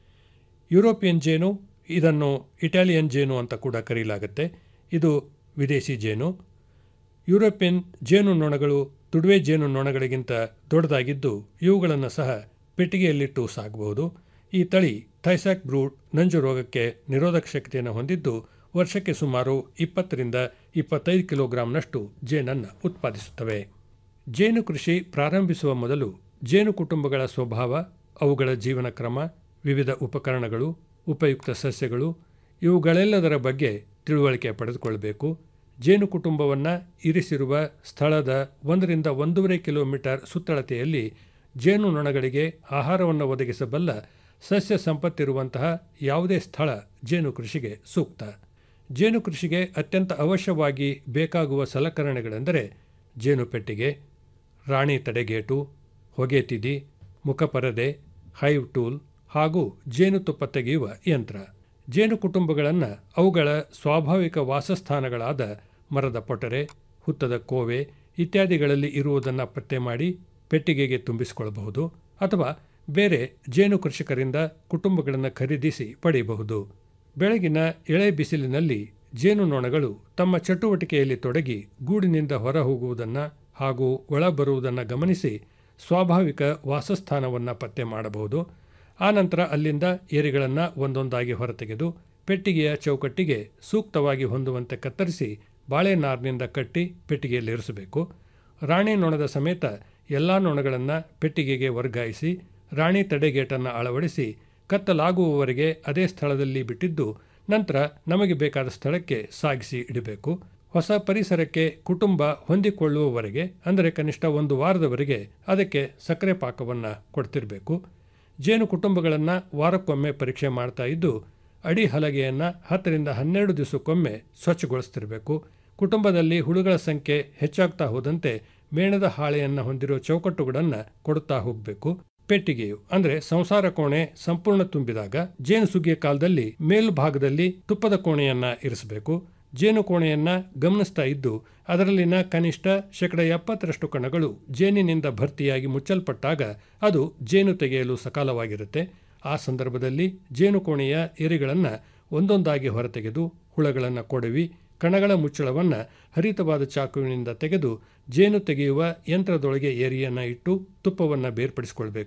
[SPEAKER 10] ಯುರೋಪಿಯನ್ ಜೇನು ಇದನ್ನು ಇಟಾಲಿಯನ್ ಜೇನು ಅಂತ ಕೂಡ ಕರೆಯಲಾಗುತ್ತೆ ಇದು ವಿದೇಶಿ ಜೇನು ಯುರೋಪಿಯನ್ ಜೇನು ನೊಣಗಳು ತುಡುವೆ ಜೇನು ನೊಣಗಳಿಗಿಂತ ದೊಡ್ಡದಾಗಿದ್ದು ಇವುಗಳನ್ನು ಸಹ ಪೆಟ್ಟಿಗೆಯಲ್ಲಿಟ್ಟು ಸಾಕಬಹುದು ಈ ತಳಿ ಥೈಸಾಕ್ ಬ್ರೂಡ್ ನಂಜು ರೋಗಕ್ಕೆ ನಿರೋಧಕ ಶಕ್ತಿಯನ್ನು ಹೊಂದಿದ್ದು ವರ್ಷಕ್ಕೆ ಸುಮಾರು ಇಪ್ಪತ್ತರಿಂದ ಇಪ್ಪತ್ತೈದು ಕಿಲೋಗ್ರಾಂನಷ್ಟು ಜೇನನ್ನು ಉತ್ಪಾದಿಸುತ್ತವೆ ಜೇನು ಕೃಷಿ ಪ್ರಾರಂಭಿಸುವ ಮೊದಲು ಜೇನು ಕುಟುಂಬಗಳ ಸ್ವಭಾವ ಅವುಗಳ ಜೀವನ ಕ್ರಮ ವಿವಿಧ ಉಪಕರಣಗಳು ಉಪಯುಕ್ತ ಸಸ್ಯಗಳು ಇವುಗಳೆಲ್ಲದರ ಬಗ್ಗೆ ತಿಳುವಳಿಕೆ ಪಡೆದುಕೊಳ್ಳಬೇಕು ಜೇನು ಕುಟುಂಬವನ್ನು ಇರಿಸಿರುವ ಸ್ಥಳದ ಒಂದರಿಂದ ಒಂದೂವರೆ ಕಿಲೋಮೀಟರ್ ಸುತ್ತಳತೆಯಲ್ಲಿ ಜೇನು ನೊಣಗಳಿಗೆ ಆಹಾರವನ್ನು ಒದಗಿಸಬಲ್ಲ ಸಸ್ಯ ಸಂಪತ್ತಿರುವಂತಹ ಯಾವುದೇ ಸ್ಥಳ ಜೇನು ಕೃಷಿಗೆ ಸೂಕ್ತ ಜೇನು ಕೃಷಿಗೆ ಅತ್ಯಂತ ಅವಶ್ಯವಾಗಿ ಬೇಕಾಗುವ ಸಲಕರಣೆಗಳೆಂದರೆ ಜೇನು ಪೆಟ್ಟಿಗೆ ರಾಣಿ ತಡೆಗೇಟು ಹೊಗೆ ತಿದಿ ಮುಖಪರದೆ ಹೈವ್ ಟೂಲ್ ಹಾಗೂ ಜೇನುತುಪ್ಪ ತೆಗೆಯುವ ಯಂತ್ರ ಜೇನು ಕುಟುಂಬಗಳನ್ನು ಅವುಗಳ ಸ್ವಾಭಾವಿಕ ವಾಸಸ್ಥಾನಗಳಾದ ಮರದ ಪೊಟರೆ ಹುತ್ತದ ಕೋವೆ ಇತ್ಯಾದಿಗಳಲ್ಲಿ ಇರುವುದನ್ನು ಪತ್ತೆ ಮಾಡಿ ಪೆಟ್ಟಿಗೆಗೆ ತುಂಬಿಸಿಕೊಳ್ಳಬಹುದು ಅಥವಾ ಬೇರೆ ಜೇನು ಕೃಷಿಕರಿಂದ ಕುಟುಂಬಗಳನ್ನು ಖರೀದಿಸಿ ಪಡೆಯಬಹುದು ಬೆಳಗಿನ ಎಳೆ ಬಿಸಿಲಿನಲ್ಲಿ ಜೇನು ನೊಣಗಳು ತಮ್ಮ ಚಟುವಟಿಕೆಯಲ್ಲಿ ತೊಡಗಿ ಗೂಡಿನಿಂದ ಹೊರ ಹೋಗುವುದನ್ನು ಹಾಗೂ ಒಳ ಬರುವುದನ್ನು ಗಮನಿಸಿ ಸ್ವಾಭಾವಿಕ ವಾಸಸ್ಥಾನವನ್ನು ಪತ್ತೆ ಮಾಡಬಹುದು ಆನಂತರ ಅಲ್ಲಿಂದ ಏರಿಗಳನ್ನು ಒಂದೊಂದಾಗಿ ಹೊರತೆಗೆದು ಪೆಟ್ಟಿಗೆಯ ಚೌಕಟ್ಟಿಗೆ ಸೂಕ್ತವಾಗಿ ಹೊಂದುವಂತೆ ಕತ್ತರಿಸಿ ಬಾಳೆನಾರಿನಿಂದ ಕಟ್ಟಿ ಪೆಟ್ಟಿಗೆಯಲ್ಲಿ ಇರಿಸಬೇಕು ರಾಣಿ ನೊಣದ ಸಮೇತ ಎಲ್ಲ ನೊಣಗಳನ್ನು ಪೆಟ್ಟಿಗೆಗೆ ವರ್ಗಾಯಿಸಿ ರಾಣಿ ತಡೆಗೇಟನ್ನು ಅಳವಡಿಸಿ ಕತ್ತಲಾಗುವವರೆಗೆ ಅದೇ ಸ್ಥಳದಲ್ಲಿ ಬಿಟ್ಟಿದ್ದು ನಂತರ ನಮಗೆ ಬೇಕಾದ ಸ್ಥಳಕ್ಕೆ ಸಾಗಿಸಿ ಇಡಬೇಕು ಹೊಸ ಪರಿಸರಕ್ಕೆ ಕುಟುಂಬ ಹೊಂದಿಕೊಳ್ಳುವವರೆಗೆ ಅಂದರೆ ಕನಿಷ್ಠ ಒಂದು ವಾರದವರೆಗೆ ಅದಕ್ಕೆ ಸಕ್ಕರೆ ಪಾಕವನ್ನು ಕೊಡ್ತಿರಬೇಕು ಜೇನು ಕುಟುಂಬಗಳನ್ನು ವಾರಕ್ಕೊಮ್ಮೆ ಪರೀಕ್ಷೆ ಮಾಡ್ತಾ ಇದ್ದು ಅಡಿ ಹಲಗೆಯನ್ನು ಹತ್ತರಿಂದ ಹನ್ನೆರಡು ದಿವಸಕ್ಕೊಮ್ಮೆ ಸ್ವಚ್ಛಗೊಳಿಸ್ತಿರಬೇಕು ಕುಟುಂಬದಲ್ಲಿ ಹುಳುಗಳ ಸಂಖ್ಯೆ ಹೆಚ್ಚಾಗ್ತಾ ಹೋದಂತೆ ಮೇಣದ ಹಾಳೆಯನ್ನು ಹೊಂದಿರೋ ಚೌಕಟ್ಟುಗಳನ್ನು ಕೊಡುತ್ತಾ ಹೋಗಬೇಕು ಪೆಟ್ಟಿಗೆಯು ಅಂದರೆ ಸಂಸಾರ ಕೋಣೆ ಸಂಪೂರ್ಣ ತುಂಬಿದಾಗ ಜೇನು ಸುಗ್ಗಿಯ ಕಾಲದಲ್ಲಿ ಮೇಲ್ಭಾಗದಲ್ಲಿ ತುಪ್ಪದ ಕೋಣೆಯನ್ನ ಇರಿಸಬೇಕು ಜೇನು ಕೋಣೆಯನ್ನ ಗಮನಿಸ್ತಾ ಇದ್ದು ಅದರಲ್ಲಿನ ಕನಿಷ್ಠ ಶೇಕಡ ಎಪ್ಪತ್ತರಷ್ಟು ಕಣಗಳು ಜೇನಿನಿಂದ ಭರ್ತಿಯಾಗಿ ಮುಚ್ಚಲ್ಪಟ್ಟಾಗ ಅದು ಜೇನು ತೆಗೆಯಲು ಸಕಾಲವಾಗಿರುತ್ತೆ ಆ ಸಂದರ್ಭದಲ್ಲಿ ಜೇನು ಕೋಣೆಯ ಎರಿಗಳನ್ನು ಒಂದೊಂದಾಗಿ ಹೊರತೆಗೆದು ಹುಳಗಳನ್ನು ಕೊಡವಿ ಕಣಗಳ ಮುಚ್ಚಳವನ್ನು ಹರಿತವಾದ ಚಾಕುವಿನಿಂದ ತೆಗೆದು ಜೇನು ತೆಗೆಯುವ ಯಂತ್ರದೊಳಗೆ ಏರಿಯನ್ನು ಇಟ್ಟು ತುಪ್ಪವನ್ನು ಬೇರ್ಪಡಿಸಿಕೊಳ್ಬೇಕು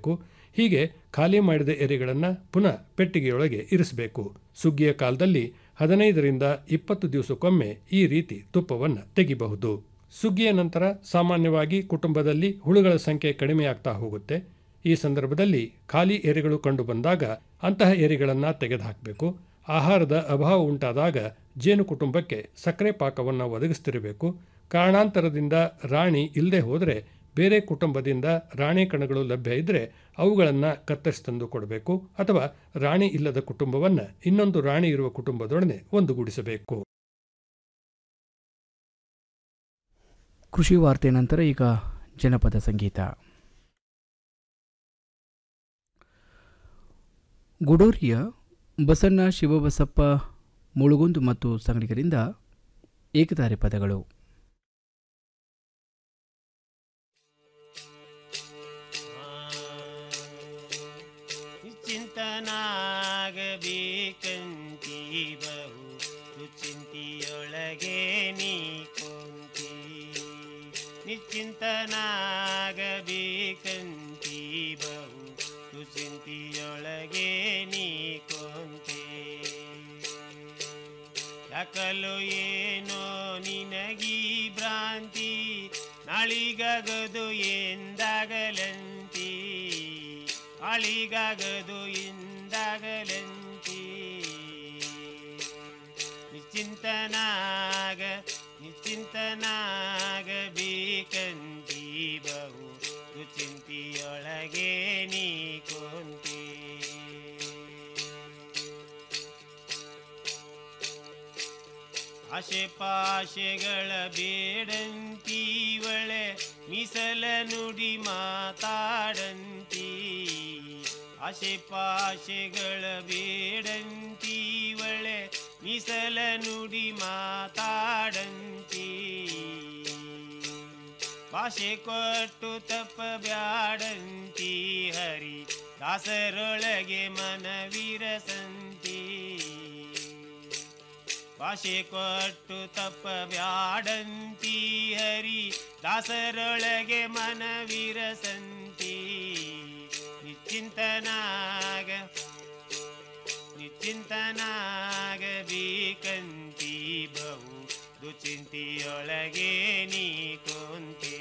[SPEAKER 10] ಹೀಗೆ ಖಾಲಿ ಮಾಡಿದ ಎರೆಗಳನ್ನು ಪುನಃ ಪೆಟ್ಟಿಗೆಯೊಳಗೆ ಇರಿಸಬೇಕು ಸುಗ್ಗಿಯ ಕಾಲದಲ್ಲಿ ಹದಿನೈದರಿಂದ ಇಪ್ಪತ್ತು ದಿವಸಕ್ಕೊಮ್ಮೆ ಈ ರೀತಿ ತುಪ್ಪವನ್ನು ತೆಗಿಬಹುದು ಸುಗ್ಗಿಯ ನಂತರ ಸಾಮಾನ್ಯವಾಗಿ ಕುಟುಂಬದಲ್ಲಿ ಹುಳುಗಳ ಸಂಖ್ಯೆ ಕಡಿಮೆಯಾಗ್ತಾ ಹೋಗುತ್ತೆ ಈ ಸಂದರ್ಭದಲ್ಲಿ ಖಾಲಿ ಎರೆಗಳು ಕಂಡು ಬಂದಾಗ ಅಂತಹ ಎರೆಗಳನ್ನು ತೆಗೆದುಹಾಕಬೇಕು ಆಹಾರದ ಅಭಾವ ಉಂಟಾದಾಗ ಜೇನು ಕುಟುಂಬಕ್ಕೆ ಸಕ್ಕರೆ ಪಾಕವನ್ನು ಒದಗಿಸ್ತಿರಬೇಕು ಕಾರಣಾಂತರದಿಂದ ರಾಣಿ ಇಲ್ಲದೆ ಹೋದರೆ ಬೇರೆ ಕುಟುಂಬದಿಂದ ರಾಣಿ ಕಣಗಳು ಲಭ್ಯ ಇದ್ದರೆ ಅವುಗಳನ್ನು ಕತ್ತರಿಸಿ ತಂದು ಕೊಡಬೇಕು ಅಥವಾ ರಾಣಿ ಇಲ್ಲದ ಕುಟುಂಬವನ್ನು ಇನ್ನೊಂದು ರಾಣಿ ಇರುವ ಕುಟುಂಬದೊಡನೆ ಒಂದುಗೂಡಿಸಬೇಕು
[SPEAKER 3] ಕೃಷಿ ವಾರ್ತೆ ನಂತರ ಈಗ ಜನಪದ ಸಂಗೀತ ಗುಡೂರಿಯ ಬಸಣ್ಣ ಶಿವಬಸಪ್ಪ ಮುಳುಗುಂದು ಮತ್ತು ಸಂಗಡಿಗರಿಂದ ಏಕತಾರೆ ಪದಗಳು
[SPEAKER 11] ಚಿಂತನಾಗಬೇಕಂತಿ ಬಹು ಚಿಂತಿಯೊಳಗೆ ನೀ ಕೊಂತಿ ನಿಶ್ಚಿಂತನಾಗಬೇಕಂತಿ ಬಹು ಚಿಂತಿಯೊಳಗೆ ನೀ ಕೊಂತೆ ಯಾಕಲು ಏನೋ ನಿನಗೀ ಭ್ರಾಂತಿ ನಾಳಿಗಗದು ಎಂದಾಗಲಂತಿ ಅಳಿಗಾಗದು ಎಂದಾಗಲಂತಿ ನಿಶ್ಚಿಂತನಾಗ ನಿಶ್ಚಿಂತನಾಗ ಬೇಕಂತಿ ಬಹು ಚಿಂತಿಯೊಳಗೆ ನೀ ಕೊಂತಿ ಆಶೆ ಪಾಶೆಗಳ ಬೇಡಂತೀವಳೆ ಮೀಸಲ ನುಡಿ ಮಾತಾಡಂತಿ ಆಶೆ ಪಾಶೆಗಳ ಬೇಡಂತೀವಳೆ ಮೀಸಲ ನುಡಿ ಮಾತಾಡಂತಿ ಭಾಷೆ ಕೊಟ್ಟು ತಪ್ಪ ಬ್ಯಾಡಂತಿ ಹರಿ ದಾಸರೊಳಗೆ ಮನವಿರಸಂತಿ ಭಾಷೆ ಕೊಟ್ಟು ತಪ್ಪ ಬ್ಯಾಡಂತಿ ಹರಿ ದಾಸರೊಳಗೆ ಮನವಿರಸಂತಿ ನಿಶ್ಚಿಂತನಾಗ ನಿಶ್ಚಿಂತನಾಗ ಬೇಕಂತಿ ಬಹು ದುಚಿಂತಿಯೊಳಗೆ ನೀ ಕೊಂತೆ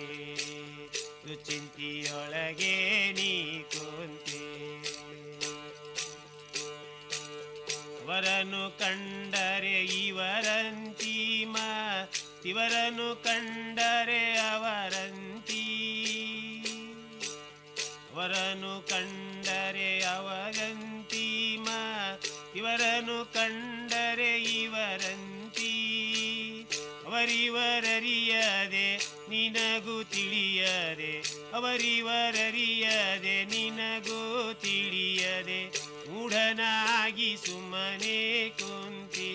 [SPEAKER 11] ದುಚಿಂತಿಯೊಳಗೆ ನೀ ಕೊಂತೆ ಅವರನ್ನು ಕಂಡರೆ ಇವರಂತಿಮ ಇವರನ್ನು ಕಂಡರೆ ಅವರಂತಿ ಅವರನ್ನು ಕಂಡರೆ ಅವರಂತಿಮ ಇವರನ್ನು ಕಂಡರೆ ಇವರಂತಿ ಅವರಿವರರಿಯದೆ ನಿನಗೂ ತಿಳಿಯದೆ ಅವರಿವರರಿಯದೆ ನಿನಗೂ ತಿಳಿಯದೆ ಮೂಢನಾಗಿ ಸುಮ್ಮನೆ ಕುಂತಿ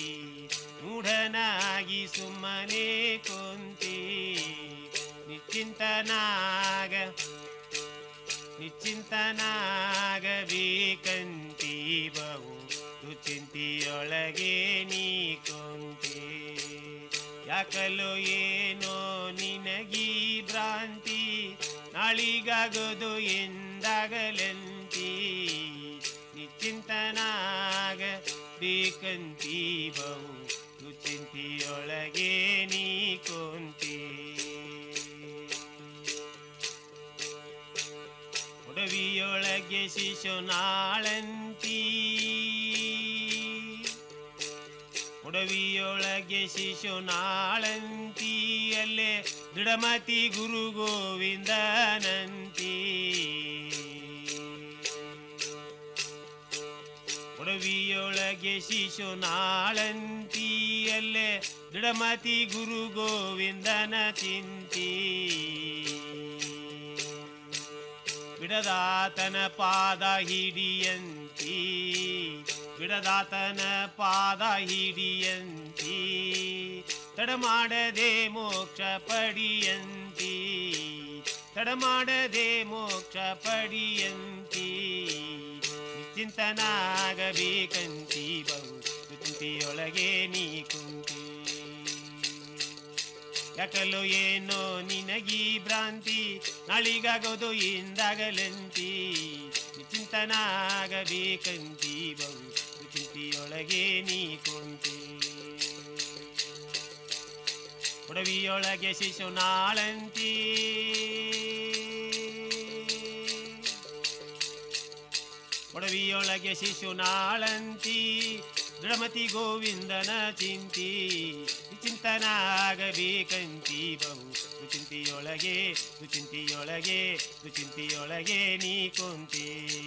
[SPEAKER 11] ಮೂಢನಾಗಿ ಸುಮ್ಮನೆ ಕುಂತಿ ನಿಶ್ಚಿಂತನಾಗ ನಿಶ್ಚಿಂತನಾಗಬೇಕಂತಿ ಬಹು ದುಚಿಂತಿಯೊಳಗೆ ನೀ ಕೊಂತೆ ಯಾಕಲೋ ಏನೋ ನಿನಗೀ ಭ್ರಾಂತಿ ನಾಳಿಗಾಗೋದು ಎಂದಾಗಲಂತಿ ನಿಶ್ಚಿಂತನಾಗ ಬೇಕಂತಿ ಬಹು ದುಚಿಂತಿಯೊಳಗೆ ನೀ ಕೊಂತಿ ಒಡವಿಯೊಳಗೆ ಶಿಶುನಾಳಂತಿ ಒಡವಿಯೊಳಗೆ ಶಿಶುನಾಳಂತಿ ಅಲ್ಲೇ ದೃಢಮತಿ ಗುರು ಗೋವಿಂದನಂತಿ ಒಡವಿಯೊಳಗೆ ಶಿಶುನಾಳಂತಿ ಅಲ್ಲೇ ದೃಢಮತಿ ಗುರು ಗೋವಿಂದನ ಚಿಂತಿ ಬಿಡದಾತನ ಪಾದ ಹಿಡಿಯಂತಿ ಬಿಡದಾತನ ಪಾದ ಹಿಡಿಯಂತಿ ತಡಮಾಡದೆ ಮೋಕ್ಷ ಪಡಿಯಂತಿ ತಡಮಾಡದೆ ಮೋಕ್ಷ ಪಡಿಯಂತಿ ನಿಶ್ಚಿಂತನಾಗಬೇಕಂತಿ ಬಹು ಚಿಂತೆಯೊಳಗೆ ನೀ ಕುಂತಿ ಯಾಕಲ್ಲೋ ಏನೋ ನಿನಗೀ ಭ್ರಾಂತಿ ನಾಳಿಗಾಗೋದು ಇಂದಾಗಲಂತಿ ಚಿಂತನಾಗಬೇಕಂತಿ ಬಹು ಚಿಂತೆಯೊಳಗೆ ನೀ ಕುಂತಿ ಒಡವಿಯೊಳಗೆ ಶಿಶು ನಾಳಂತಿ ಒಡವಿಯೊಳಗೆ ಶಿಶು ನಾಳಂತಿ ದೃಢಮತಿ ಗೋವಿಂದನ ಚಿಂತಿ ಚಿಂತನಾಗಬೇಕಂತಿ ಬಹು ಚಿಂತೆಯೊಳಗೆ ಚಿಂತೆಯೊಳಗೆ ಚಿಂತೆಯೊಳಗೆ ನೀ ಕುಂತಿ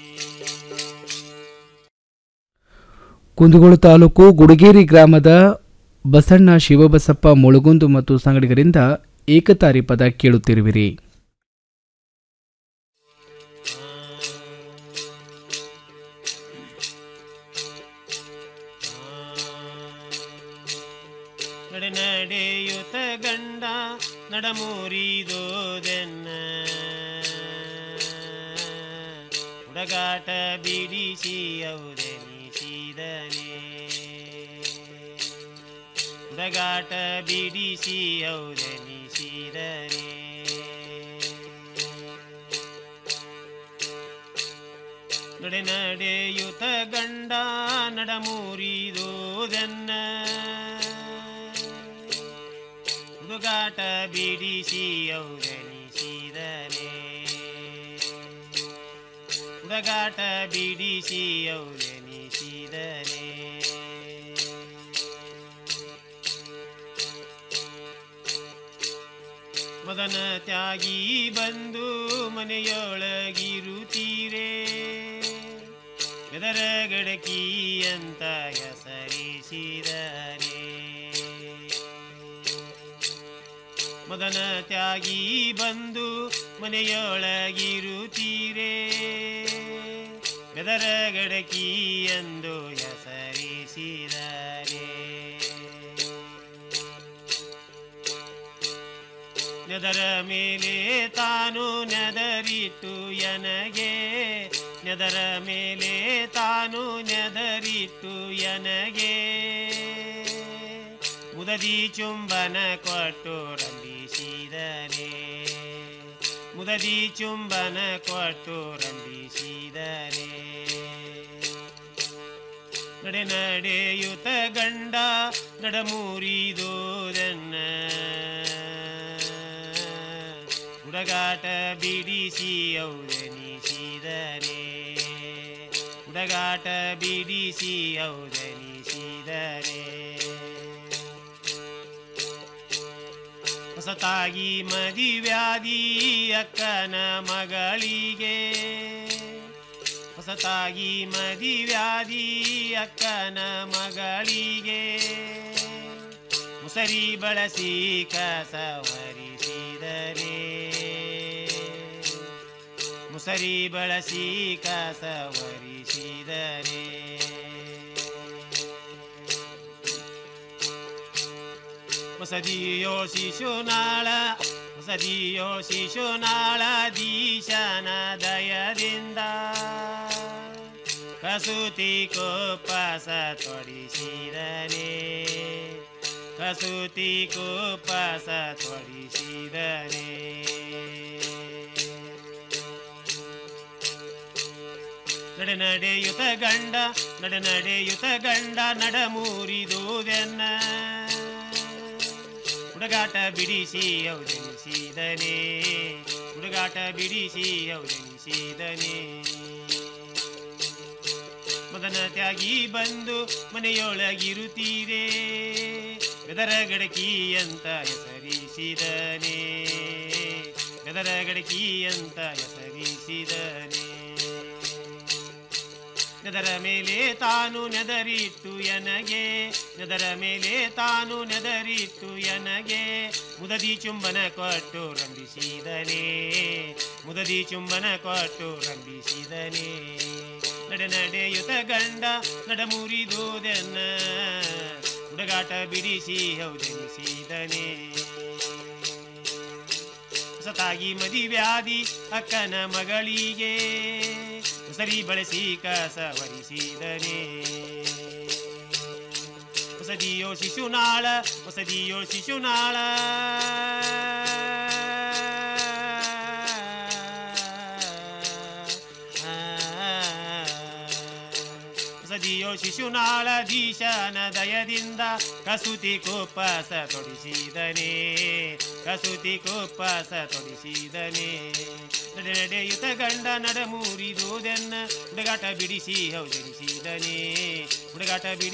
[SPEAKER 3] ಕುಂದಗೋಳ ತಾಲೂಕು ಗುಡಗೇರಿ ಗ್ರಾಮದ ಬಸಣ್ಣ ಶಿವಬಸಪ್ಪ ಮುಳುಗುಂದು ಮತ್ತು ಸಂಗಡಿಗರಿಂದ ಏಕತಾರಿ ಪದ ಕೇಳುತ್ತಿರುವಿರಿ
[SPEAKER 11] ನಡೆ ನಡೆಯುತ್ತ ಗಂಡ ನಡಮೂರಿದೋದೆನ್ನ ಹುಡುಗಾಟ ಬಿಡಿಸಿ ಔದನಿಸಿದನೆ ಹುಡುಗಾಟ ಬಿಡಿಸಿ ಔದನಿಸಿದನೆ ನಡೆ ನಡೆಯುತ್ತ ಗಂಡ ನಡಮೂರಿದೋದೆನ್ನ ಹುಡುಗಾಟ ಬಿಡಿಸಿ ಔದನಿಸಿದನೆ ಹುಡುಗಾಟ ಬಿಡಿಸಿ ಔದನಿಸಿದನೆ ಮದನ ತ್ಯಾಗಿ ಬಂದು ಮನೆಯೊಳಗಿರುತ್ತೀರೇ ಬೆದರ ಗಡಕಿ ಅಂತ ಹೆಸರಿಸಿದರೆ ಮದನ ತ್ಯಾಗಿ ಬಂದು ಮನೆಯೊಳಗಿರುತ್ತೀರೇ ಬೆದರ ಗಡಕಿ ಎಂದು ಹೆಸರಿಸಿದರೆ ನೆದರ ಮೇಲೆ ತಾನು ನೆದರಿಟ್ಟು ಎನಗೆ ನೆದರ ಮೇಲೆ ತಾನು ನೆದರಿಟ್ಟು ಎನಗೆ ಮುದದಿ ಚುಂಬನ ಕೊಟ್ಟು ರಂಭಿಸಿದನೆ ಮುದದಿ ಚುಂಬನ ಕೊಟ್ಟು ರಂಭಿಸಿದನೆ ನಡೆ ನಡೆಯುತ್ತ ಗಂಡ ನಡಮೂರಿದೋದನ್ನ ಹುಡುಗಾಟ ಬಿಡಿಸಿ ಔದನಿಸಿದರೆ ಹುಡುಗಾಟ ಬಿಡಿಸಿ ಔದನಿಸಿದರೆ ಹೊಸತಾಗಿ ಮದಿವ್ಯಾಧಿ ಅಕ್ಕನ ಮಗಳಿಗೆ ಹೊಸತಾಗಿ ಮದಿವ್ಯಾಧಿ ಅಕ್ಕನ ಮಗಳಿಗೆ ಮುಸರಿ ಬಳಸಿ ಕಸವರಿಸಿದರೆ ಮುಸರಿ ಬಳಸಿ ಕಸವರಿಸಿದರೆ ಹೊಸದಿಯೋ ಶಿಶುನಾಳ ಹೊಸದಿಯೋ ಶಿಶುನಾಳ ದೀಶನ ದಯದಿಂದ ಕಸೂತಿ ಕೋಪಸ ತೊಡಿಸಿದನೆ ಕಸೂತಿ ಕೋಪಸ ತೊಡಿಸಿದನೆ ನಡೆ ನಡೆಯುತ ಗಂಡ ನಡೆ ನಡೆಯುತ ಗಂಡ ನಡಮೂರಿದುದೆನ್ನ ಹುಡುಗಾಟ ಬಿಡಿಸಿ ಔದನಿಸಿದನೆ ಹುಡುಗಾಟ ಬಿಡಿಸಿ ಔದನಿಸಿದನೆ ಮದನ ತ್ಯಾಗಿ ಬಂದು ಮನೆಯೊಳಗಿರುತ್ತೀರೇ ಬೆದರ ಗಡಕಿ ಅಂತ ಹೆಸರಿಸಿದನೆ ಬೆದರ ಗಡಕಿ ಅಂತ ಹೆಸರಿಸಿದನೆ ನೆದರ ಮೇಲೆ ತಾನು ನೆದರಿಟ್ಟು ಎನಗೆ ನೆದರ ಮೇಲೆ ತಾನು ನೆದರಿಟ್ಟು ಎನಗೆ ಮುದದಿ ಚುಂಬನ ಕೊಟ್ಟು ರಂಭಿಸಿದನೆ ಮುದದಿ ಚುಂಬನ ಕೊಟ್ಟು ರಂಭಿಸಿದನೆ ನಡೆ ನಡೆಯುತ ಗಂಡ ನಡ ಮುರಿದುದೆನ್ನ ಹುಡುಗಾಟ ಬಿಡಿಸಿ ಹೌದೆನಿಸಿದನೆ ಸತಾಗಿ ಮದಿವ್ಯಾಧಿ ಅಕ್ಕನ ಮಗಳಿಗೆ ಸರಿ ಬಳಸಿ ಕಸ ವರಿಸಿದನೆ ಹೊಸ ಹೊಸದಿಯೋ ಶಿಶುನಾಳ ಹೊಸದಿಯೋ ಶಿಶುನಾಳ ಹೊಸದಿಯೋ ಶಿಶುನಾಳ ದೀಶನ ದಯದಿಂದ ಕಸೂತಿ ಕುಪ್ಪಸ ತೊಡಿಸಿದನೇ ಕಸೂತಿ ಕುಪ್ಪಸ ತೊಡಿಸಿದನೇ ನಡೆ ನಡೆಯುತ ಗಂಡ ನಡ ಮೂರಿದುದೆನ್ನ ಹುಡುಗಾಟ ಬಿಡಿಸಿ ಹೌದೆನಿಸಿದನೇ ಹುಡುಗಾಟ ಬಿಡಿ